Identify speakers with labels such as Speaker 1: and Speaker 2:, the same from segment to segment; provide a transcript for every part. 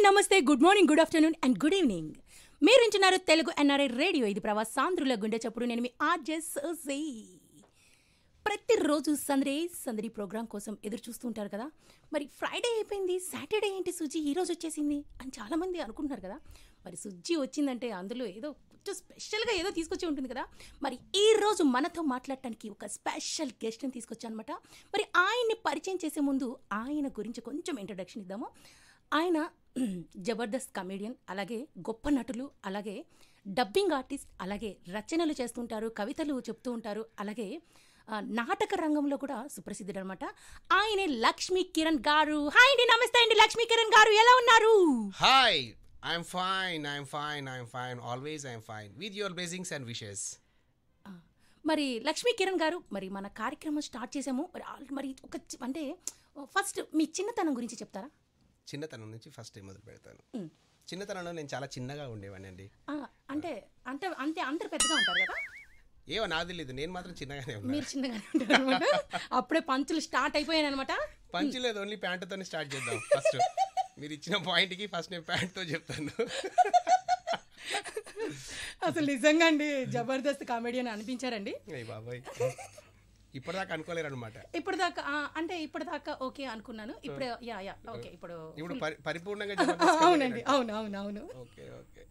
Speaker 1: నమస్తే good morning good afternoon and good evening మీరు వింటున్నారు తెలుగు ఎన్ఆర్ఐ రేడియో ఇది ప్రవాసాంధ్రుల గుండె చప్పుడు నేను మీ ఆర్జెస్ ప్రతిరోజు సందరే సందడి ప్రోగ్రామ్ కోసం ఎదురు చూస్తూ ఉంటారు కదా మరి ఫ్రైడే అయిపోయింది సాటర్డే ఏంటి సుజ్జి ఈ రోజు వచ్చేసింది అని చాలామంది అనుకుంటున్నారు కదా మరి సుజ్జి వచ్చిందంటే అందులో ఏదో కొంచెం స్పెషల్గా ఏదో తీసుకొచ్చి ఉంటుంది కదా మరి ఈ రోజు మనతో మాట్లాడటానికి ఒక స్పెషల్ గెస్ట్ని తీసుకొచ్చాను అనమాట మరి ఆయన్ని పరిచయం చేసే ముందు ఆయన గురించి కొంచెం ఇంట్రడక్షన్ ఇద్దాము ఆయన జబర్దస్త్ కమేడియన్ అలాగే గొప్ప నటులు అలాగే డబ్బింగ్ ఆర్టిస్ట్ అలాగే రచనలు చేస్తుంటారు కవితలు చెప్తూ ఉంటారు అలాగే ఆ, నాటక రంగంలో కూడా సుప్రసిద్ధుడు అనమాట ఆయనే లక్ష్మీ కిరణ్ గారు హాయ్ అండి నమస్తే అండి లక్ష్మీ కిరణ్ గారు ఎలా ఉన్నారు
Speaker 2: Hi, I'm fine, I'm fine, I'm fine. Always I'm fine. With your blessings and wishes.
Speaker 1: ఆ, మరి లక్ష్మీ కిరణ్ గారు మరి మన కార్యక్రమం స్టార్ట్ చేసాము మరి ఆల్- మరి ఒక చి- అంటే ఫస్ట్ మీ చిన్నతనం గురించి చెప్తారా
Speaker 2: చిన్నతనం నుంచి ఫస్ట్ టైం మొదలు పెడతాను చిన్నతనంలో నేను చాలా చిన్నగా ఉండేవాడిని అండి
Speaker 1: ఆ, అంటే అంటే అంతే అందరు పెద్దగా ఉంటారు కదా
Speaker 2: ఏవో నాకు తెలియదు నేను మాత్రం చిన్నగానే ఉన్నా
Speaker 1: మీరు చిన్నగానే ఉంటారు అనమాట అప్పుడే పంచులు స్టార్ట్ అయిపోయాయి అనమాట
Speaker 2: పంచి లేదు ఓన్లీ ప్యాంటుతోనే స్టార్ట్ చేద్దాం ఫస్ట్ మీరు ఇచ్చిన పాయింట్కి ఫస్ట్ నేను ప్యాంట్తో చెప్తాను
Speaker 1: అసలు నిజంగా అండి జబర్దస్త్ కామెడియన్ అనిపించారండి
Speaker 2: అయ్యి బాబాయ్ ఇప్పటిదాకా అనుకోలేరు అనమాట
Speaker 1: ఇప్పుడు దాకా అంటే ఇప్పుడు దాకా ఓకే అనుకున్నాను ఇప్పుడు యా యా ఓకే ఇప్పుడు
Speaker 2: ఇప్పుడు పరి పరిపూర్ణంగా జబర్దస్త్
Speaker 1: అవునండి అవును అవును అవును
Speaker 2: ఓకే ఓకే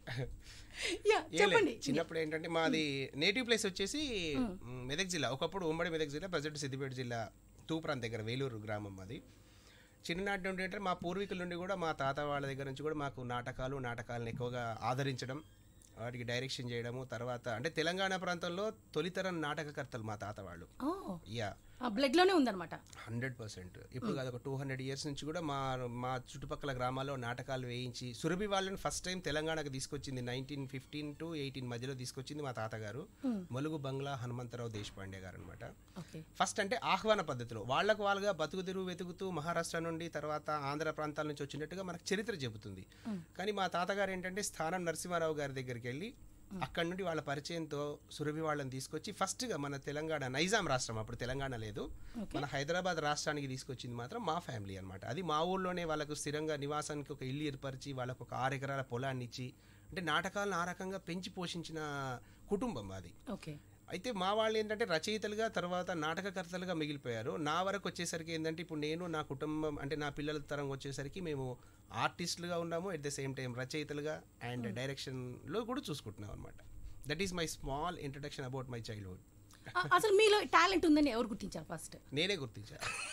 Speaker 1: యా
Speaker 2: ఏం
Speaker 1: చెప్పండి
Speaker 2: లేదు. చిన్నప్పుడు ఏంటంటే మాది నేటివ్ ప్లేస్ వచ్చేసి మ్, మెదక్ జిల్లా ఒకప్పుడు ఉమ్మడి మెదక్ జిల్లా ప్రజెంట్ సిద్దిపేట జిల్లా తూప్రాంత్ దగ్గర వేలూరు గ్రామం మాది చిన్ననాటి నుండి అంటే మా పూర్వీకుల నుండి కూడా మా తాత వాళ్ళ దగ్గర నుంచి కూడా మాకు నాటకాలు నాటకాలను ఎక్కువగా ఆదరించడం వాటికి డైరెక్షన్ చేయడము తర్వాత అంటే తెలంగాణ ప్రాంతంలో తొలితరం నాటకకర్తలు మా తాత వాళ్ళు
Speaker 1: ఓ
Speaker 2: యా
Speaker 1: బ్లడ్ లోనే ఉందన్నమాట
Speaker 2: హండ్రెడ్ పర్సెంట్ ఇప్పుడు కాదు ఒక టూ హండ్రెడ్ ఇయర్స్ నుంచి కూడా మా మా చుట్టుపక్కల గ్రామాల్లో నాటకాలు వేయించి సురభి వాళ్ళని ఫస్ట్ టైం తెలంగాణకు తీసుకొచ్చింది నైన్టీన్ ఫిఫ్టీన్ టు ఎయిటీన్ మధ్యలో తీసుకొచ్చింది మా తాతగారు మలుగు బంగ్లా హనుమంతరావు దేశపాండే గారు అనమాట
Speaker 1: ఓకే
Speaker 2: ఫస్ట్ అంటే ఆహ్వాన పద్ధతిలో వాళ్ళకు వాళ్ళుగా బతుకు తెరువు వెతుకుతూ మహారాష్ట్ర నుండి తర్వాత ఆంధ్ర ప్రాంతాల నుంచి వచ్చినట్టుగా మనకు చరిత్ర చెబుతుంది కానీ మా తాతగారు ఏంటంటే స్థానం నరసింహారావు గారి దగ్గరికి వెళ్ళి అక్కడ నుండి వాళ్ళ పరిచయంతో సురభి వాళ్ళని తీసుకొచ్చి ఫస్ట్గా మన తెలంగాణ నైజాం రాష్ట్రం అప్పుడు తెలంగాణ లేదు మన హైదరాబాద్ రాష్ట్రానికి తీసుకొచ్చింది మాత్రం మా ఫ్యామిలీ అన్నమాట అది మా ఊళ్ళోనే వాళ్ళకు స్థిరంగా నివాసానికి ఒక ఇల్లు ఏర్పరిచి వాళ్ళకు ఒక ఆరు ఎకరాల పొలాన్ని ఇచ్చి అంటే నాటకాలను ఆ రకంగా పెంచి పోషించిన కుటుంబం అది
Speaker 1: ఓకే
Speaker 2: అయితే మా వాళ్ళు ఏంటంటే రచయితలుగా తర్వాత నాటకకర్తలుగా మిగిలిపోయారు నా వరకు వచ్చేసరికి ఏంటంటే ఇప్పుడు నేను నా కుటుంబం అంటే నా పిల్లల తరం వచ్చేసరికి మేము ఆర్టిస్టులుగా ఉన్నాము ఎట్ ద సేమ్ టైం రచయితలుగా అండ్ డైరెక్షన్లో కూడా చూసుకుంటున్నాం అనమాట that is my small introduction about my childhood
Speaker 1: ఆ, అసలు మీలో టాలెంట్ ఉందని ఎవరు గుర్తించారు ఫస్ట్
Speaker 2: నేనే గుర్తించా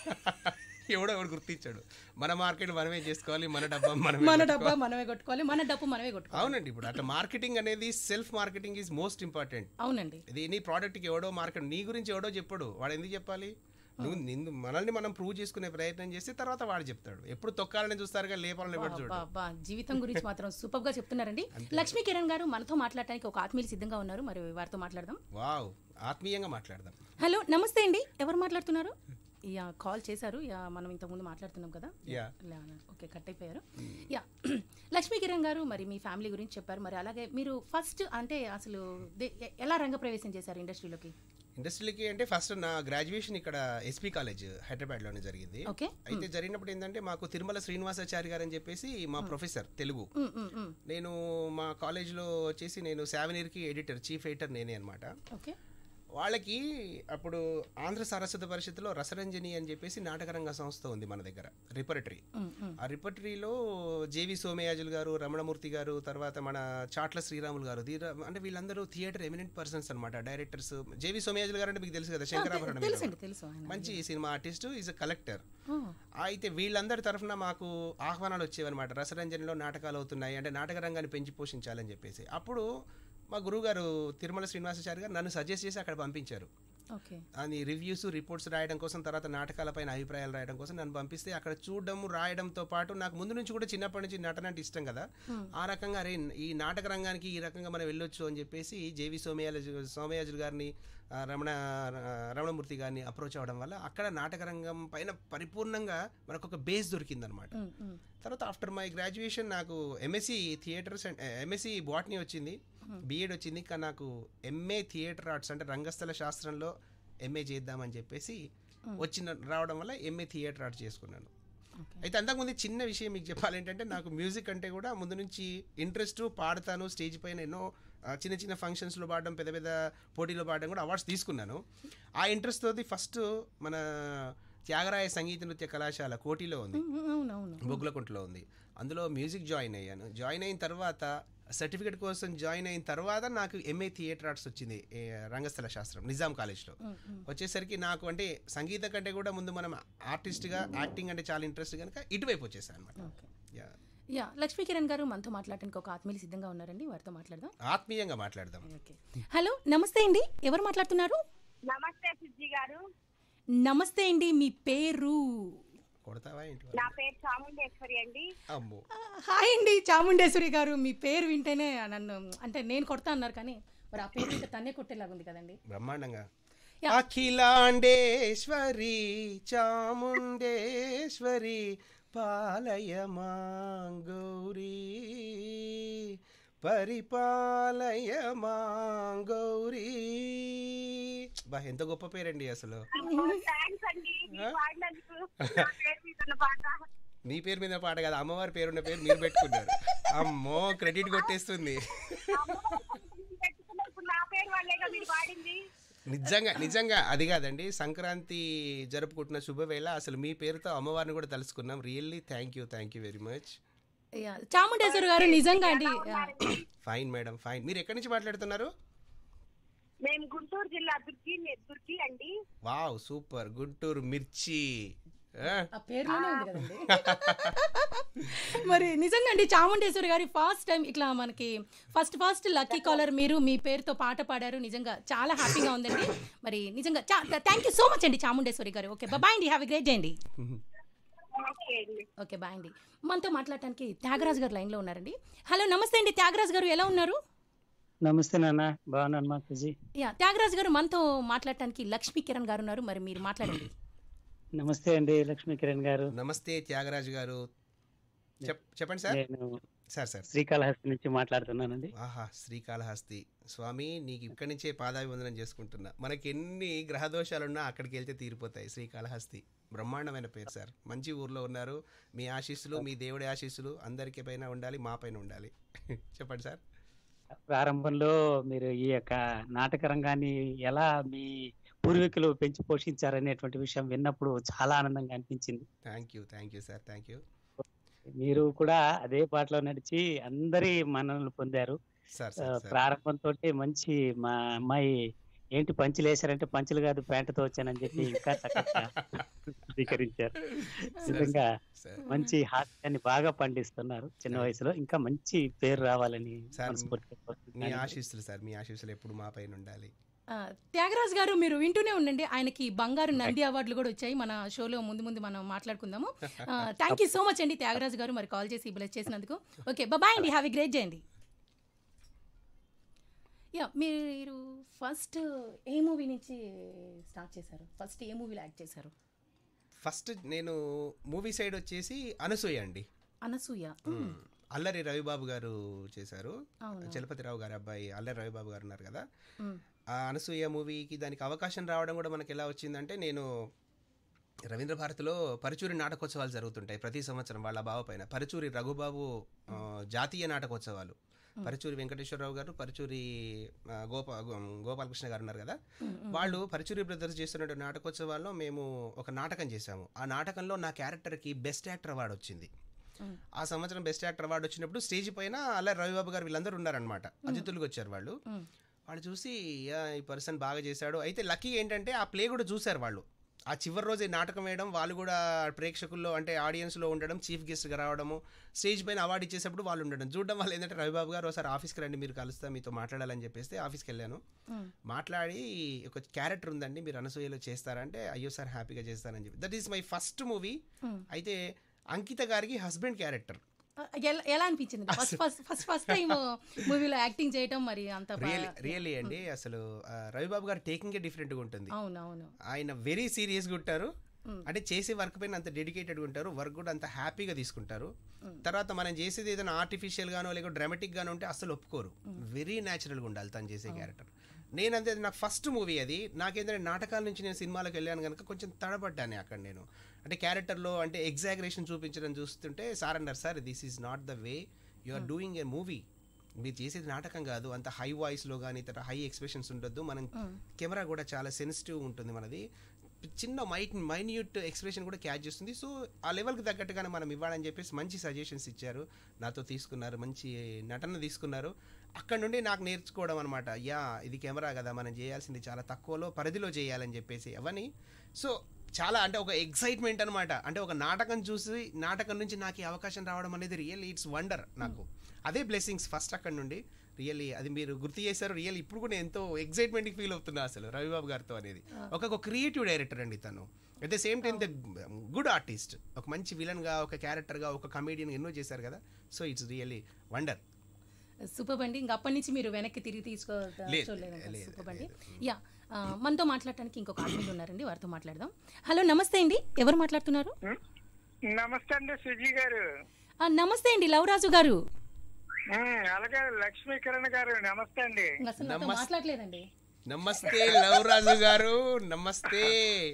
Speaker 2: ఎవడో ఎవడు గుర్తించాడు మన మార్కెట్ మనమే చేసుకోవాలి మన డబ్బా మనమే
Speaker 1: మన డబ్బా మనమే కొట్టుకోవాలి మన డబ్బు మనమే కొట్టుకోవాలి
Speaker 2: అవునండి ఇప్పుడు అట్లా మార్కెటింగ్ అనేది self marketing is most important
Speaker 1: అవునండి
Speaker 2: ఇది నీ ప్రోడక్ట్కి ఎవడో మార్కెట్ నీ గురించి ఎవడో చెప్పడు వాడు ఎందుకు చెప్పాలి నువ్వు నిన్ను మనల్ని మనం ప్రూవ్ చేసుకునే ప్రయత్నం చేస్తే తర్వాత వాడు చెప్తాడు ఎప్పుడు తొక్కాలని చూస్తారుగా లేపాలని ఎవడు చూడు
Speaker 1: అబ్బా, అబ్బా, జీవితం గురించి మాత్రం సూపర్ గా చెప్తున్నారండి లక్ష్మీ కిరణ్ గారు మనతో మాట్లాడడానికి ఒక ఆత్మీయులు సిద్ధంగా ఉన్నారు మరి వారితో మాట్లాడదాం
Speaker 2: వావ్ ఆత్మీయంగా మాట్లాడదాం
Speaker 1: హలో నమస్తే అండి ఎవరు మాట్లాడుతున్నారు యా కాల్ చేశారు యా మనం ఇంతకుముందు మాట్లాడుతున్నాం కదా
Speaker 2: యా
Speaker 1: లే, ఓకే కట్ అయిపోయారు యా లక్ష్మీ కిరణ్ గారు మరి మీ ఫ్యామిలీ గురించి చెప్పారు మరి అలాగే మీరు ఫస్ట్ అంటే అసలు దే- ఎ- ఎలా రంగప్రవేశం చేశారు ఇండస్ట్రీలోకి
Speaker 2: ఇండస్ట్రీకి అంటే ఫస్ట్ నా గ్రాడ్యుయేషన్ ఇక్కడ ఎస్పీ కాలేజ్ హైదరాబాద్లోనే జరిగింది
Speaker 1: ఓకే
Speaker 2: అయితే జరిగినప్పుడు ఏంటంటే మాకు తిరుమల శ్రీనివాసాచారి గారు అని చెప్పేసి మా ప్రొఫెసర్ తెలుగు
Speaker 1: ఉమ్, ఉమ్, ఉమ్.
Speaker 2: నేను మా కాలేజ్లో వచ్చేసి నేను సావనీర్కి ఎడిటర్ చీఫ్ ఎడిటర్ నేనే అనమాట
Speaker 1: ఓకే
Speaker 2: వాళ్ళకి అప్పుడు ఆంధ్ర సరస్వత పరిషత్తులో రసరంజని అని చెప్పేసి నాటకరంగ సంస్థ ఉంది మన దగ్గర రిపర్టరీ
Speaker 1: ఉమ్, ఉమ్.
Speaker 2: ఆ రిపర్టరీలో జేవి సోమయాజులు గారు రమణమూర్తి గారు తర్వాత మన చాట్ల శ్రీరాములు గారు దీర అంటే వీళ్ళందరూ థియేటర్ ఎమినెంట్ పర్సన్స్ అనమాట డైరెక్టర్స్ జేవి సోమయాజులు గారు అంటే మీకు తెలుసు కదా శంకరాభరణం hero.
Speaker 1: తెలుసండి తెలుసు ఆయన
Speaker 2: మంచి cinema artist is a collector
Speaker 1: ఓ,
Speaker 2: అయితే వీళ్ళందరి తరఫున మాకు ఆహ్వానాలు వచ్చేవన్నమాట రసరంజనిలో నాటకాలు అవుతున్నాయి అంటే నాటక రంగాన్ని పెంచి పోషించాలని చెప్పేసి అప్పుడు మా గురువుగారు తిరుమల శ్రీనివాసాచారి గారు నన్ను సజెస్ట్ చేసి అక్కడ పంపించారు
Speaker 1: ఓకే
Speaker 2: అని రివ్యూస్ రిపోర్ట్స్ రాయడం కోసం తర్వాత నాటకాలపైన అభిప్రాయాలు రాయడం కోసం నన్ను పంపిస్తే అక్కడ చూడడం రాయడంతో పాటు నాకు ముందు నుంచి కూడా చిన్నప్పటి నుంచి నటన అంటే ఇష్టం కదా ఆ రకంగా అరే ఈ నాటక రంగానికి ఈ రకంగా మనం వెళ్ళొచ్చు అని చెప్పేసి జేవి సోమయాజు సోమయాజులు గారిని ఆ, రమణ ఆ, రమణమూర్తి గారిని అప్రోచ్ అవ్వడం వల్ల అక్కడ నాటక రంగం పైన పరిపూర్ణంగా మనకు ఒక బేస్ దొరికిందనమాట
Speaker 1: ఉమ్, ఉమ్.
Speaker 2: తర్వాత ఆఫ్టర్ మై గ్రాడ్యుయేషన్ నాకు MSc theatres and MSc botany వచ్చింది బీఎడ్ వచ్చింది కానీ నాకు ఎంఏ థియేటర్ ఆర్ట్స్ అంటే రంగస్థల శాస్త్రంలో ఎంఏ చేద్దామని చెప్పేసి వచ్చిన రావడం వల్ల ఎంఏ థియేటర్ ఆర్ట్స్ చేసుకున్నాను అయితే అంతకుముందు చిన్న విషయం మీకు చెప్పాలంటే నాకు మ్యూజిక్ అంటే కూడా ముందు నుంచి ఇంట్రెస్ట్ పాడతాను స్టేజ్ పైన ఎన్నో ఆ, చిన్న చిన్న ఫంక్షన్స్లో పాడడం పెద్ద పెద్ద పోటీలో పాడడం కూడా అవార్డ్స్ తీసుకున్నాను ఆ ఇంట్రెస్ట్ తోటి ఫస్ట్ మన త్యాగరాయ సంగీత నృత్య కళాశాల కోటిలో ఉంది
Speaker 1: అవునవును
Speaker 2: బొగ్గులకుంటలో ఉంది అందులో మ్యూజిక్ జాయిన్ అయ్యాను జాయిన్ అయిన తర్వాత సర్టిఫికేట్ కోసం జాయిన్ అయిన తర్వాత నాకు ఎంఏ థియేటర్ ఆర్ట్స్ వచ్చింది ఏ, రంగస్థల శాస్త్రం నిజాం కాలేజ్లో వచ్చేసరికి నాకు అంటే సంగీతం కంటే కూడా ముందు మనం ఆర్టిస్ట్గా యాక్టింగ్ అంటే చాలా ఇంట్రెస్ట్ కనుక ఇటువైపు వచ్చేసాను అనమాట
Speaker 1: ఓకే యా లక్ష్మీ కిరణ్ గారు మనతో మాట్లాడడానికి ఒక ఆత్మీయులు సిద్ధంగా ఉన్నారండి వారితో మాట్లాడదాం
Speaker 2: ఆత్మీయంగా మాట్లాడదాం
Speaker 1: ఓకే హలో నమస్తే అండి ఎవరు మాట్లాడుతున్నారు
Speaker 3: నమస్తే సుజ్జి గారు
Speaker 1: నమస్తే అండి మీ పేరు
Speaker 2: కొడతావా ఏంటి
Speaker 3: నా పేరు చాముండేశ్వరి అండి
Speaker 2: అమ్మో
Speaker 1: ఆ, హాయ్ అండి చాముండేశ్వరి గారు మీ పేరు వింటేనే నన్ను అంటే నేను కొడతా అన్నారు కానీ మరి ఆ పేరు వింటే తన్నే కొట్టేలాగా ఉంది కదండి
Speaker 2: బ్రహ్మాండంగా
Speaker 1: యా.
Speaker 2: అఖిలాండేశ్వరి చాముండేశ్వరి పాలయమా గౌరీ పరిపాలయమా గౌరీ బా ఎంత గొప్ప పేరండి అసలు
Speaker 3: థ్యాంక్స్ అండి మీరు పాడినందుకు నా పేరు మీద ఉన్న పాట
Speaker 2: మీ పేరు మీద పాట కదా అమ్మవారి పేరున్న పేరు మీరు పెట్టుకున్నారు అమ్మో క్రెడిట్ కొట్టేస్తుంది
Speaker 3: పెట్టుకున్న ఇప్పుడు నా పేరు వాళ్ళేగా మీరు పాడింది
Speaker 2: నిజంగా నిజంగా అది కాదండి సంక్రాంతి జరుపుకుంటున్న శుభవేళ అసలు మీ పేరుతో అమ్మవారిని కూడా తలుసుకున్నాం really thank you thank you very much
Speaker 1: yeah, Chamundeshwari గారు నిజంగా అండి యా,
Speaker 2: ఫైన్ మేడం ఫైన్ మీరు ఎక్కడి నుంచి మాట్లాడుతున్నారు
Speaker 3: మేము గుంటూరు జిల్లా దుర్గి దుర్గి అండి
Speaker 2: వావ్ సూపర్ గుంటూరు మిర్చి ఆ,
Speaker 1: ఆ పేరులోనే ఉంది కదండి మరి నిజంగా అండి చాముండేశ్వరి గారి ఫస్ట్ టైం ఇట్లా మనకి ఫస్ట్ ఫస్ట్ లక్కీ కాలర్ మీరు మీ పేరుతో పాట పాడారు నిజంగా చాలా హ్యాపీగా ఉందండి మరి నిజంగా థ్యాంక్ యూ సో మచ్ అండి చాముండేశ్వరి గారు ఓకే బాయ్ అండి హ్యావ్ ఎ గ్రేట్ డే అండి
Speaker 3: ఓకే అండి
Speaker 1: ఓకే బాయ్ అండి మనతో మాట్లాడటానికి త్యాగరాజ్ గారు లైన్లో ఉన్నారండి హలో నమస్తే అండి త్యాగరాజ్ గారు ఎలా ఉన్నారు
Speaker 4: నమస్తే నాన్న బాగున్నాను మా పూజీ
Speaker 1: యా త్యాగరాజ్ గారు మనతో మాట్లాడటానికి లక్ష్మీ కిరణ్ గారు ఉన్నారు మరి మీరు మాట్లాడండి
Speaker 4: నమస్తే అండి లక్ష్మీ కిరణ్ గారు
Speaker 2: నమస్తే త్యాగరాజు గారు చెప్ చెప్పండి సార్
Speaker 4: నేను
Speaker 2: సార్ సార్
Speaker 4: శ్రీకాళహస్తి నుంచి మాట్లాడుతున్నానండి
Speaker 2: ఆహా శ్రీకాళహస్తి స్వామి నీకు ఇక్కడి నుంచే పాదాభివందనం చేసుకుంటున్నా మనకి ఎన్ని గ్రహదోషాలున్నా అక్కడికి వెళ్తే తీరిపోతాయి శ్రీకాళహస్తి బ్రహ్మాండమైన పేరు సార్ మంచి ఊర్లో ఉన్నారు మీ ఆశీస్సులు మీ దేవుడి ఆశీస్సులు అందరికీ పైన ఉండాలి మా పైన ఉండాలి చెప్పండి సార్
Speaker 4: ప్రారంభంలో మీరు ఈ యొక్క నాటక రంగాన్ని ఎలా మీ పూర్వీకులు పెంచి పోషించారనేటువంటి విషయం విన్నప్పుడు చాలా ఆనందంగా అనిపించింది
Speaker 2: thank you thank you sir thank you
Speaker 4: మీరు కూడా అదే బాటలో నడిచి అందరి మన్ననలు పొందారు
Speaker 2: సార్
Speaker 4: ఆ,
Speaker 2: సార్ సార్
Speaker 4: ప్రారంభంతో మంచి మా అమ్మాయి ఏంటి పంచులు వేశారంటే పంచులు కాదు ప్యాంటుతో వచ్చానని చెప్పి ఇంకా చక్కగా స్వీకరించారు నిజంగా
Speaker 2: సార్
Speaker 4: మంచి హాస్యాన్ని బాగా పండిస్తున్నారు చిన్న వయసులో ఇంకా మంచి పేరు రావాలని
Speaker 2: సార్,
Speaker 4: మనస్ఫూర్తిగా
Speaker 2: మీ
Speaker 4: కోరుకుంటున్నాను.
Speaker 2: ఆశీస్సులు సార్ మీ ఆశీస్సులు ఎప్పుడు మా పైన ఉండాలి
Speaker 1: ఆ, త్యాగరాజ్ గారు మీరు వింటూనే ఉండండి ఆయనకి బంగారు నంది అవార్డులు కూడా వచ్చాయి మన షోలో ముందు ముందు మనం మాట్లాడుకుందాము థ్యాంక్ యూ సో మచ్ అండి త్యాగరాజ్ గారు మరి కాల్ చేసి బ్లెస్ చేసినందుకు ఓకే బాయ్ అండి హ్యావ్ ఎ గ్రేట్ డే అండి యా మీరు ఫస్ట్ ఏ మూవీ నుంచి స్టార్ట్ చేశారు ఫస్ట్ ఏ మూవీలో యాక్ట్ చేశారు
Speaker 2: ఫస్ట్ నేను మూవీ సైడ్ వచ్చేసి అనసూయ అండి
Speaker 1: అనసూయ
Speaker 2: అల్లరి రవిబాబు గారు చేశారు
Speaker 1: అవును.
Speaker 2: చలపతిరావు గారి అబ్బాయి అల్లరి రవిబాబు గారు ఉన్నారు కదా
Speaker 1: మ్మ్.
Speaker 2: ఆ అనసూయ మూవీకి దానికి అవకాశం రావడం కూడా మనకి ఎలా వచ్చిందంటే నేను రవీంద్ర భారతిలో పరుచూరి నాటకోత్సవాలు జరుగుతుంటాయి ప్రతి సంవత్సరం వాళ్ళ బావ పైన పరుచూరి రఘుబాబు ఆ, జాతీయ నాటకోత్సవాలు పరుచూరి వెంకటేశ్వరరావు గారు పరుచూరి ఆ, గోపా గో- గోపాలకృష్ణ గారు ఉన్నారు కదా వాళ్ళు పరుచూరి బ్రదర్స్ చేస్తున్న నాటకోత్సవాల్లో మేము ఒక నాటకం చేశాము ఆ నాటకంలో నా క్యారెక్టర్కి బెస్ట్ యాక్టర్ అవార్డు వచ్చింది
Speaker 1: మ్మ్.
Speaker 2: ఆ సంవత్సరం బెస్ట్ యాక్టర్ అవార్డు వచ్చినప్పుడు స్టేజ్ పైన అలా రవిబాబు గారు వీళ్ళందరూ ఉన్నారనమాట అతిథులుగా వచ్చారు వాళ్ళు
Speaker 1: మ్మ్.
Speaker 2: వాళ్ళు చూసి "యా, ఈ పర్సన్ బాగా చేశాడు అయితే లక్కీ ఏంటంటే ఆ ప్లే కూడా చూశారు వాళ్ళు ఆ చివరి రోజు ఈ నాటకం వేయడం వాళ్ళు కూడా ప్రేక్షకుల్లో అంటే ఆడియన్స్లో ఉండడం చీఫ్ గెస్ట్గా రావడము స్టేజ్ పైన అవార్డు ఇచ్చేటప్పుడు వాళ్ళు ఉండడం చూడడం వల్ల ఏంటంటే రవిబాబు గారు ఒకసారి ఆఫీస్కి రండి మీరు కలుస్తా మీతో మాట్లాడాలని చెప్పేస్తే ఆఫీస్కి వెళ్ళాను
Speaker 1: మ్మ్.
Speaker 2: మాట్లాడి ఒక క్యారెక్టర్ ఉందండి మీరు అనసూయలో చేస్తారంటే అయ్యో సార్ హ్యాపీగా చేస్తానని చెప్పి that is my first movie
Speaker 1: మ్మ్.
Speaker 2: అయితే అంకిత గారికి హస్బెండ్ క్యారెక్టర్
Speaker 1: ఆ, ఎలా ఎలా అనిపించింది first first first first time మూవీలో యాక్టింగ్ చేయటం మరి అంత బా-
Speaker 2: రియల్లీ రియల్లీ అండి అసలు ఆ, రవిబాబు గారు టేకింగ్ డిఫరెంట్గా ఉంటుంది
Speaker 1: అవును అవును
Speaker 2: ఆయన వెరీ సీరియస్గా ఉంటారు
Speaker 1: Mm.
Speaker 2: అంటే చేసే వర్క్ పైన అంత డెడికేటెడ్గా ఉంటారు వర్క్ కూడా అంత హ్యాపీగా తీసుకుంటారు తర్వాత మనం చేసేది ఏదైనా ఆర్టిఫిషియల్ గానో లేక డ్రామాటిక్ గానో ఉంటే అసలు ఒప్పుకోరు వెరీ న్యాచురల్గా ఉండాలి తను చేసే క్యారెక్టర్ నేనంతే నాకు ఫస్ట్ మూవీ అది నాకేంటంటే నాటకాల నుంచి నేను సినిమాలకు వెళ్ళాను కనుక కొంచెం తడబడ్డాను అక్కడ నేను అంటే క్యారెక్టర్లో అంటే ఎగ్జాగరేషన్ చూపించడం చూస్తుంటే సార్ అన్నారు sir this is not the way you are doing a movie మీరు చేసేది నాటకం కాదు అంత హై వాయిస్లో కానీ తర్వాత హై ఎక్స్ప్రెషన్స్ ఉండొద్దు మనం కెమెరా కూడా చాలా సెన్సిటివ్ ఉంటుంది మనది చిన్న మైట్ మైన్యూట్ ఎక్స్ప్రెషన్ కూడా క్యాచ్ చేస్తుంది సో ఆ లెవెల్కి తగ్గట్టుగానే మనం ఇవ్వాలని చెప్పేసి మంచి సజెషన్స్ ఇచ్చారు నాతో తీసుకున్నారు మంచి నటన తీసుకున్నారు అక్కడ నుండి నాకు నేర్చుకోవడం అనమాట యా ఇది కెమెరా కదా మనం చేయాల్సింది చాలా తక్కువలో పరిధిలో చేయాలని చెప్పేసి అవన్నీ సో చాలా అంటే ఒక ఎక్సైట్మెంట్ అనమాట అంటే ఒక నాటకం చూసి నాటకం నుంచి నాకు ఈ అవకాశం రావడం అనేది రియల్లీ ఇట్స్ వండర్ నాకు అదే బ్లెస్సింగ్స్ ఫస్ట్ అక్కడ నుండి రియల్లీ అది మీరు గుర్తు చేశారు రియల్ ఇప్పుడు కూడా ఎంతో ఎక్సైట్మెంట్ ఫీల్ అవుతున్నా అసలు రవిబాబు గారితో అనేది ఒక క్రియేటివ్ డైరెక్టర్ అండి తను at the same time the good artist ఒక మంచి విలన్గా ఒక క్యారెక్టర్గా ఒక కమేడియన్ ఎన్నో చేశారు కదా so it's really wonder
Speaker 1: super బండి ఇంకా అప్పటి నుంచి మీరు వెనక్కి తిరిగి తీసుకో
Speaker 2: లేదు,
Speaker 1: చూడలేదంట
Speaker 2: లేదు,
Speaker 1: సూపర్ బండి యా ఆ, మనతో మాట్లాడటానికి ఇంకొక ఆత్మీయులు ఉన్నారండి వారితో మాట్లాడదాం హలో నమస్తే అండి ఎవరు మాట్లాడుతున్నారు
Speaker 5: నమస్తే అండి సుజీ గారు
Speaker 1: ఆ, నమస్తే అండి లవరాజు గారు
Speaker 5: ఉమ్, అలాగే లక్ష్మీ కిరణ్ గారు నమస్తే అండి
Speaker 1: అసలు నాతో
Speaker 2: నమస్తే.
Speaker 1: మాట్లాడలేదండి
Speaker 2: నమస్తే లవరాజు గారు నమస్తే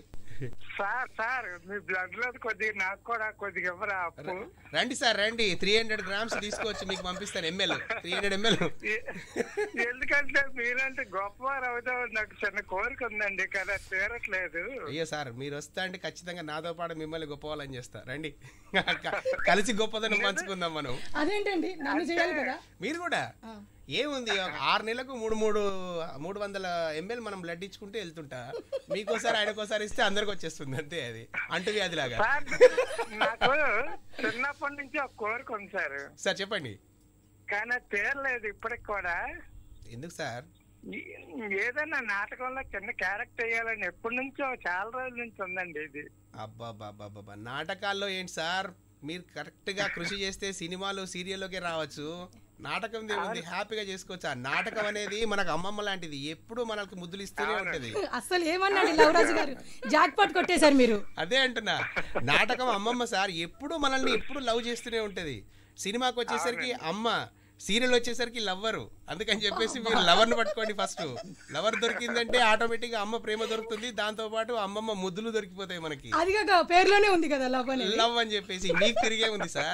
Speaker 5: సార్ సార్ మీ బ్లడ్ లో కొద్దిగా నాకు కూడా కొద్దిగా ఇవ్వరా అప్పు
Speaker 2: రండి సార్ రండి త్రీ హండ్రెడ్ గ్రామ్స్ తీసుకొచ్చి మీకు పంపిస్తాను ఎంఎల్ త్రీ హండ్రెడ్ ఎంఎల్
Speaker 5: ఎ- ఎందుకంటే మీరంటే గొప్పవారు అవుతామని నాకు చిన్న కోరిక ఉందండి కదా తీరట్లేదు
Speaker 2: అయ్యో సార్ మీరు వస్తా అంటే ఖచ్చితంగా నాతో పాటు మిమ్మల్ని గొప్పవాళ్ళని చేస్తా రండి క- కలిసి గొప్పదనం పంచుకుందాం మనం
Speaker 1: అదేంటండి నన్ను చేయాలి కదా
Speaker 2: మీరు కూడా ఏముంది ఒక ఆరు నెలలకు మూడు మూడు మూడు వందల ఎంఎల్ మనం బ్లడ్ ఇచ్చుకుంటే వెళ్తుంటా మీకోసారి ఆయనకోసారి ఇస్తే అందరికి వచ్చేస్తుంది అంతే అది అంటు వ్యాధిలాగా
Speaker 5: సార్ నాకు చిన్నప్పటి నుంచి ఒక కోరిక ఉంది సార్
Speaker 2: సార్ చెప్పండి
Speaker 5: కానీ అది తీరలేదు ఇప్పటికి కూడా
Speaker 2: ఎందుకు సార్
Speaker 5: ఈ- ఏదైనా నాటకంలో చిన్న క్యారెక్టర్ వేయాలని ఎప్పటి నుంచో చాలా రోజుల నుంచి ఉందండి ఇది
Speaker 2: అబ్బాబాబాబా నాటకాల్లో ఏంటి సార్ మీరు కరెక్ట్ గా కృషి చేస్తే సినిమాలు సీరియల్లోకి రావచ్చు నాటకం ఏముంది హ్యాపీగా చేసుకోవచ్చు ఆ నాటకం అనేది మనకు అమ్మమ్మ లాంటిది ఎప్పుడు మనకు ముద్దులు ఇస్తూనే ఉంటది
Speaker 1: అస్సలు ఏమన్నాడు లవరాజు గారు జాక్ పాట్ కొట్టేశారు మీరు
Speaker 2: అదే అంటున్నా నాటకం అమ్మమ్మ సార్ ఎప్పుడు మనల్ని ఎప్పుడు లవ్ చేస్తూనే ఉంటది సినిమాకి వచ్చేసరికి అమ్మ సీరియల్ వచ్చేసరికి లవ్వరు అందుకని చెప్పేసి మీరు లవర్ని పట్టుకోండి ఫస్ట్ లవర్ దొరికిందంటే ఆటోమేటిక్ గా అమ్మ ప్రేమ దొరుకుతుంది దాంతో పాటు అమ్మమ్మ ముద్దులు దొరికిపోతాయి మనకి
Speaker 1: అది కాక పేరులోనే ఉంది కదా లవ్ అనేది
Speaker 2: లవ్ అని చెప్పేసి మీకు తిరిగే ఉంది సార్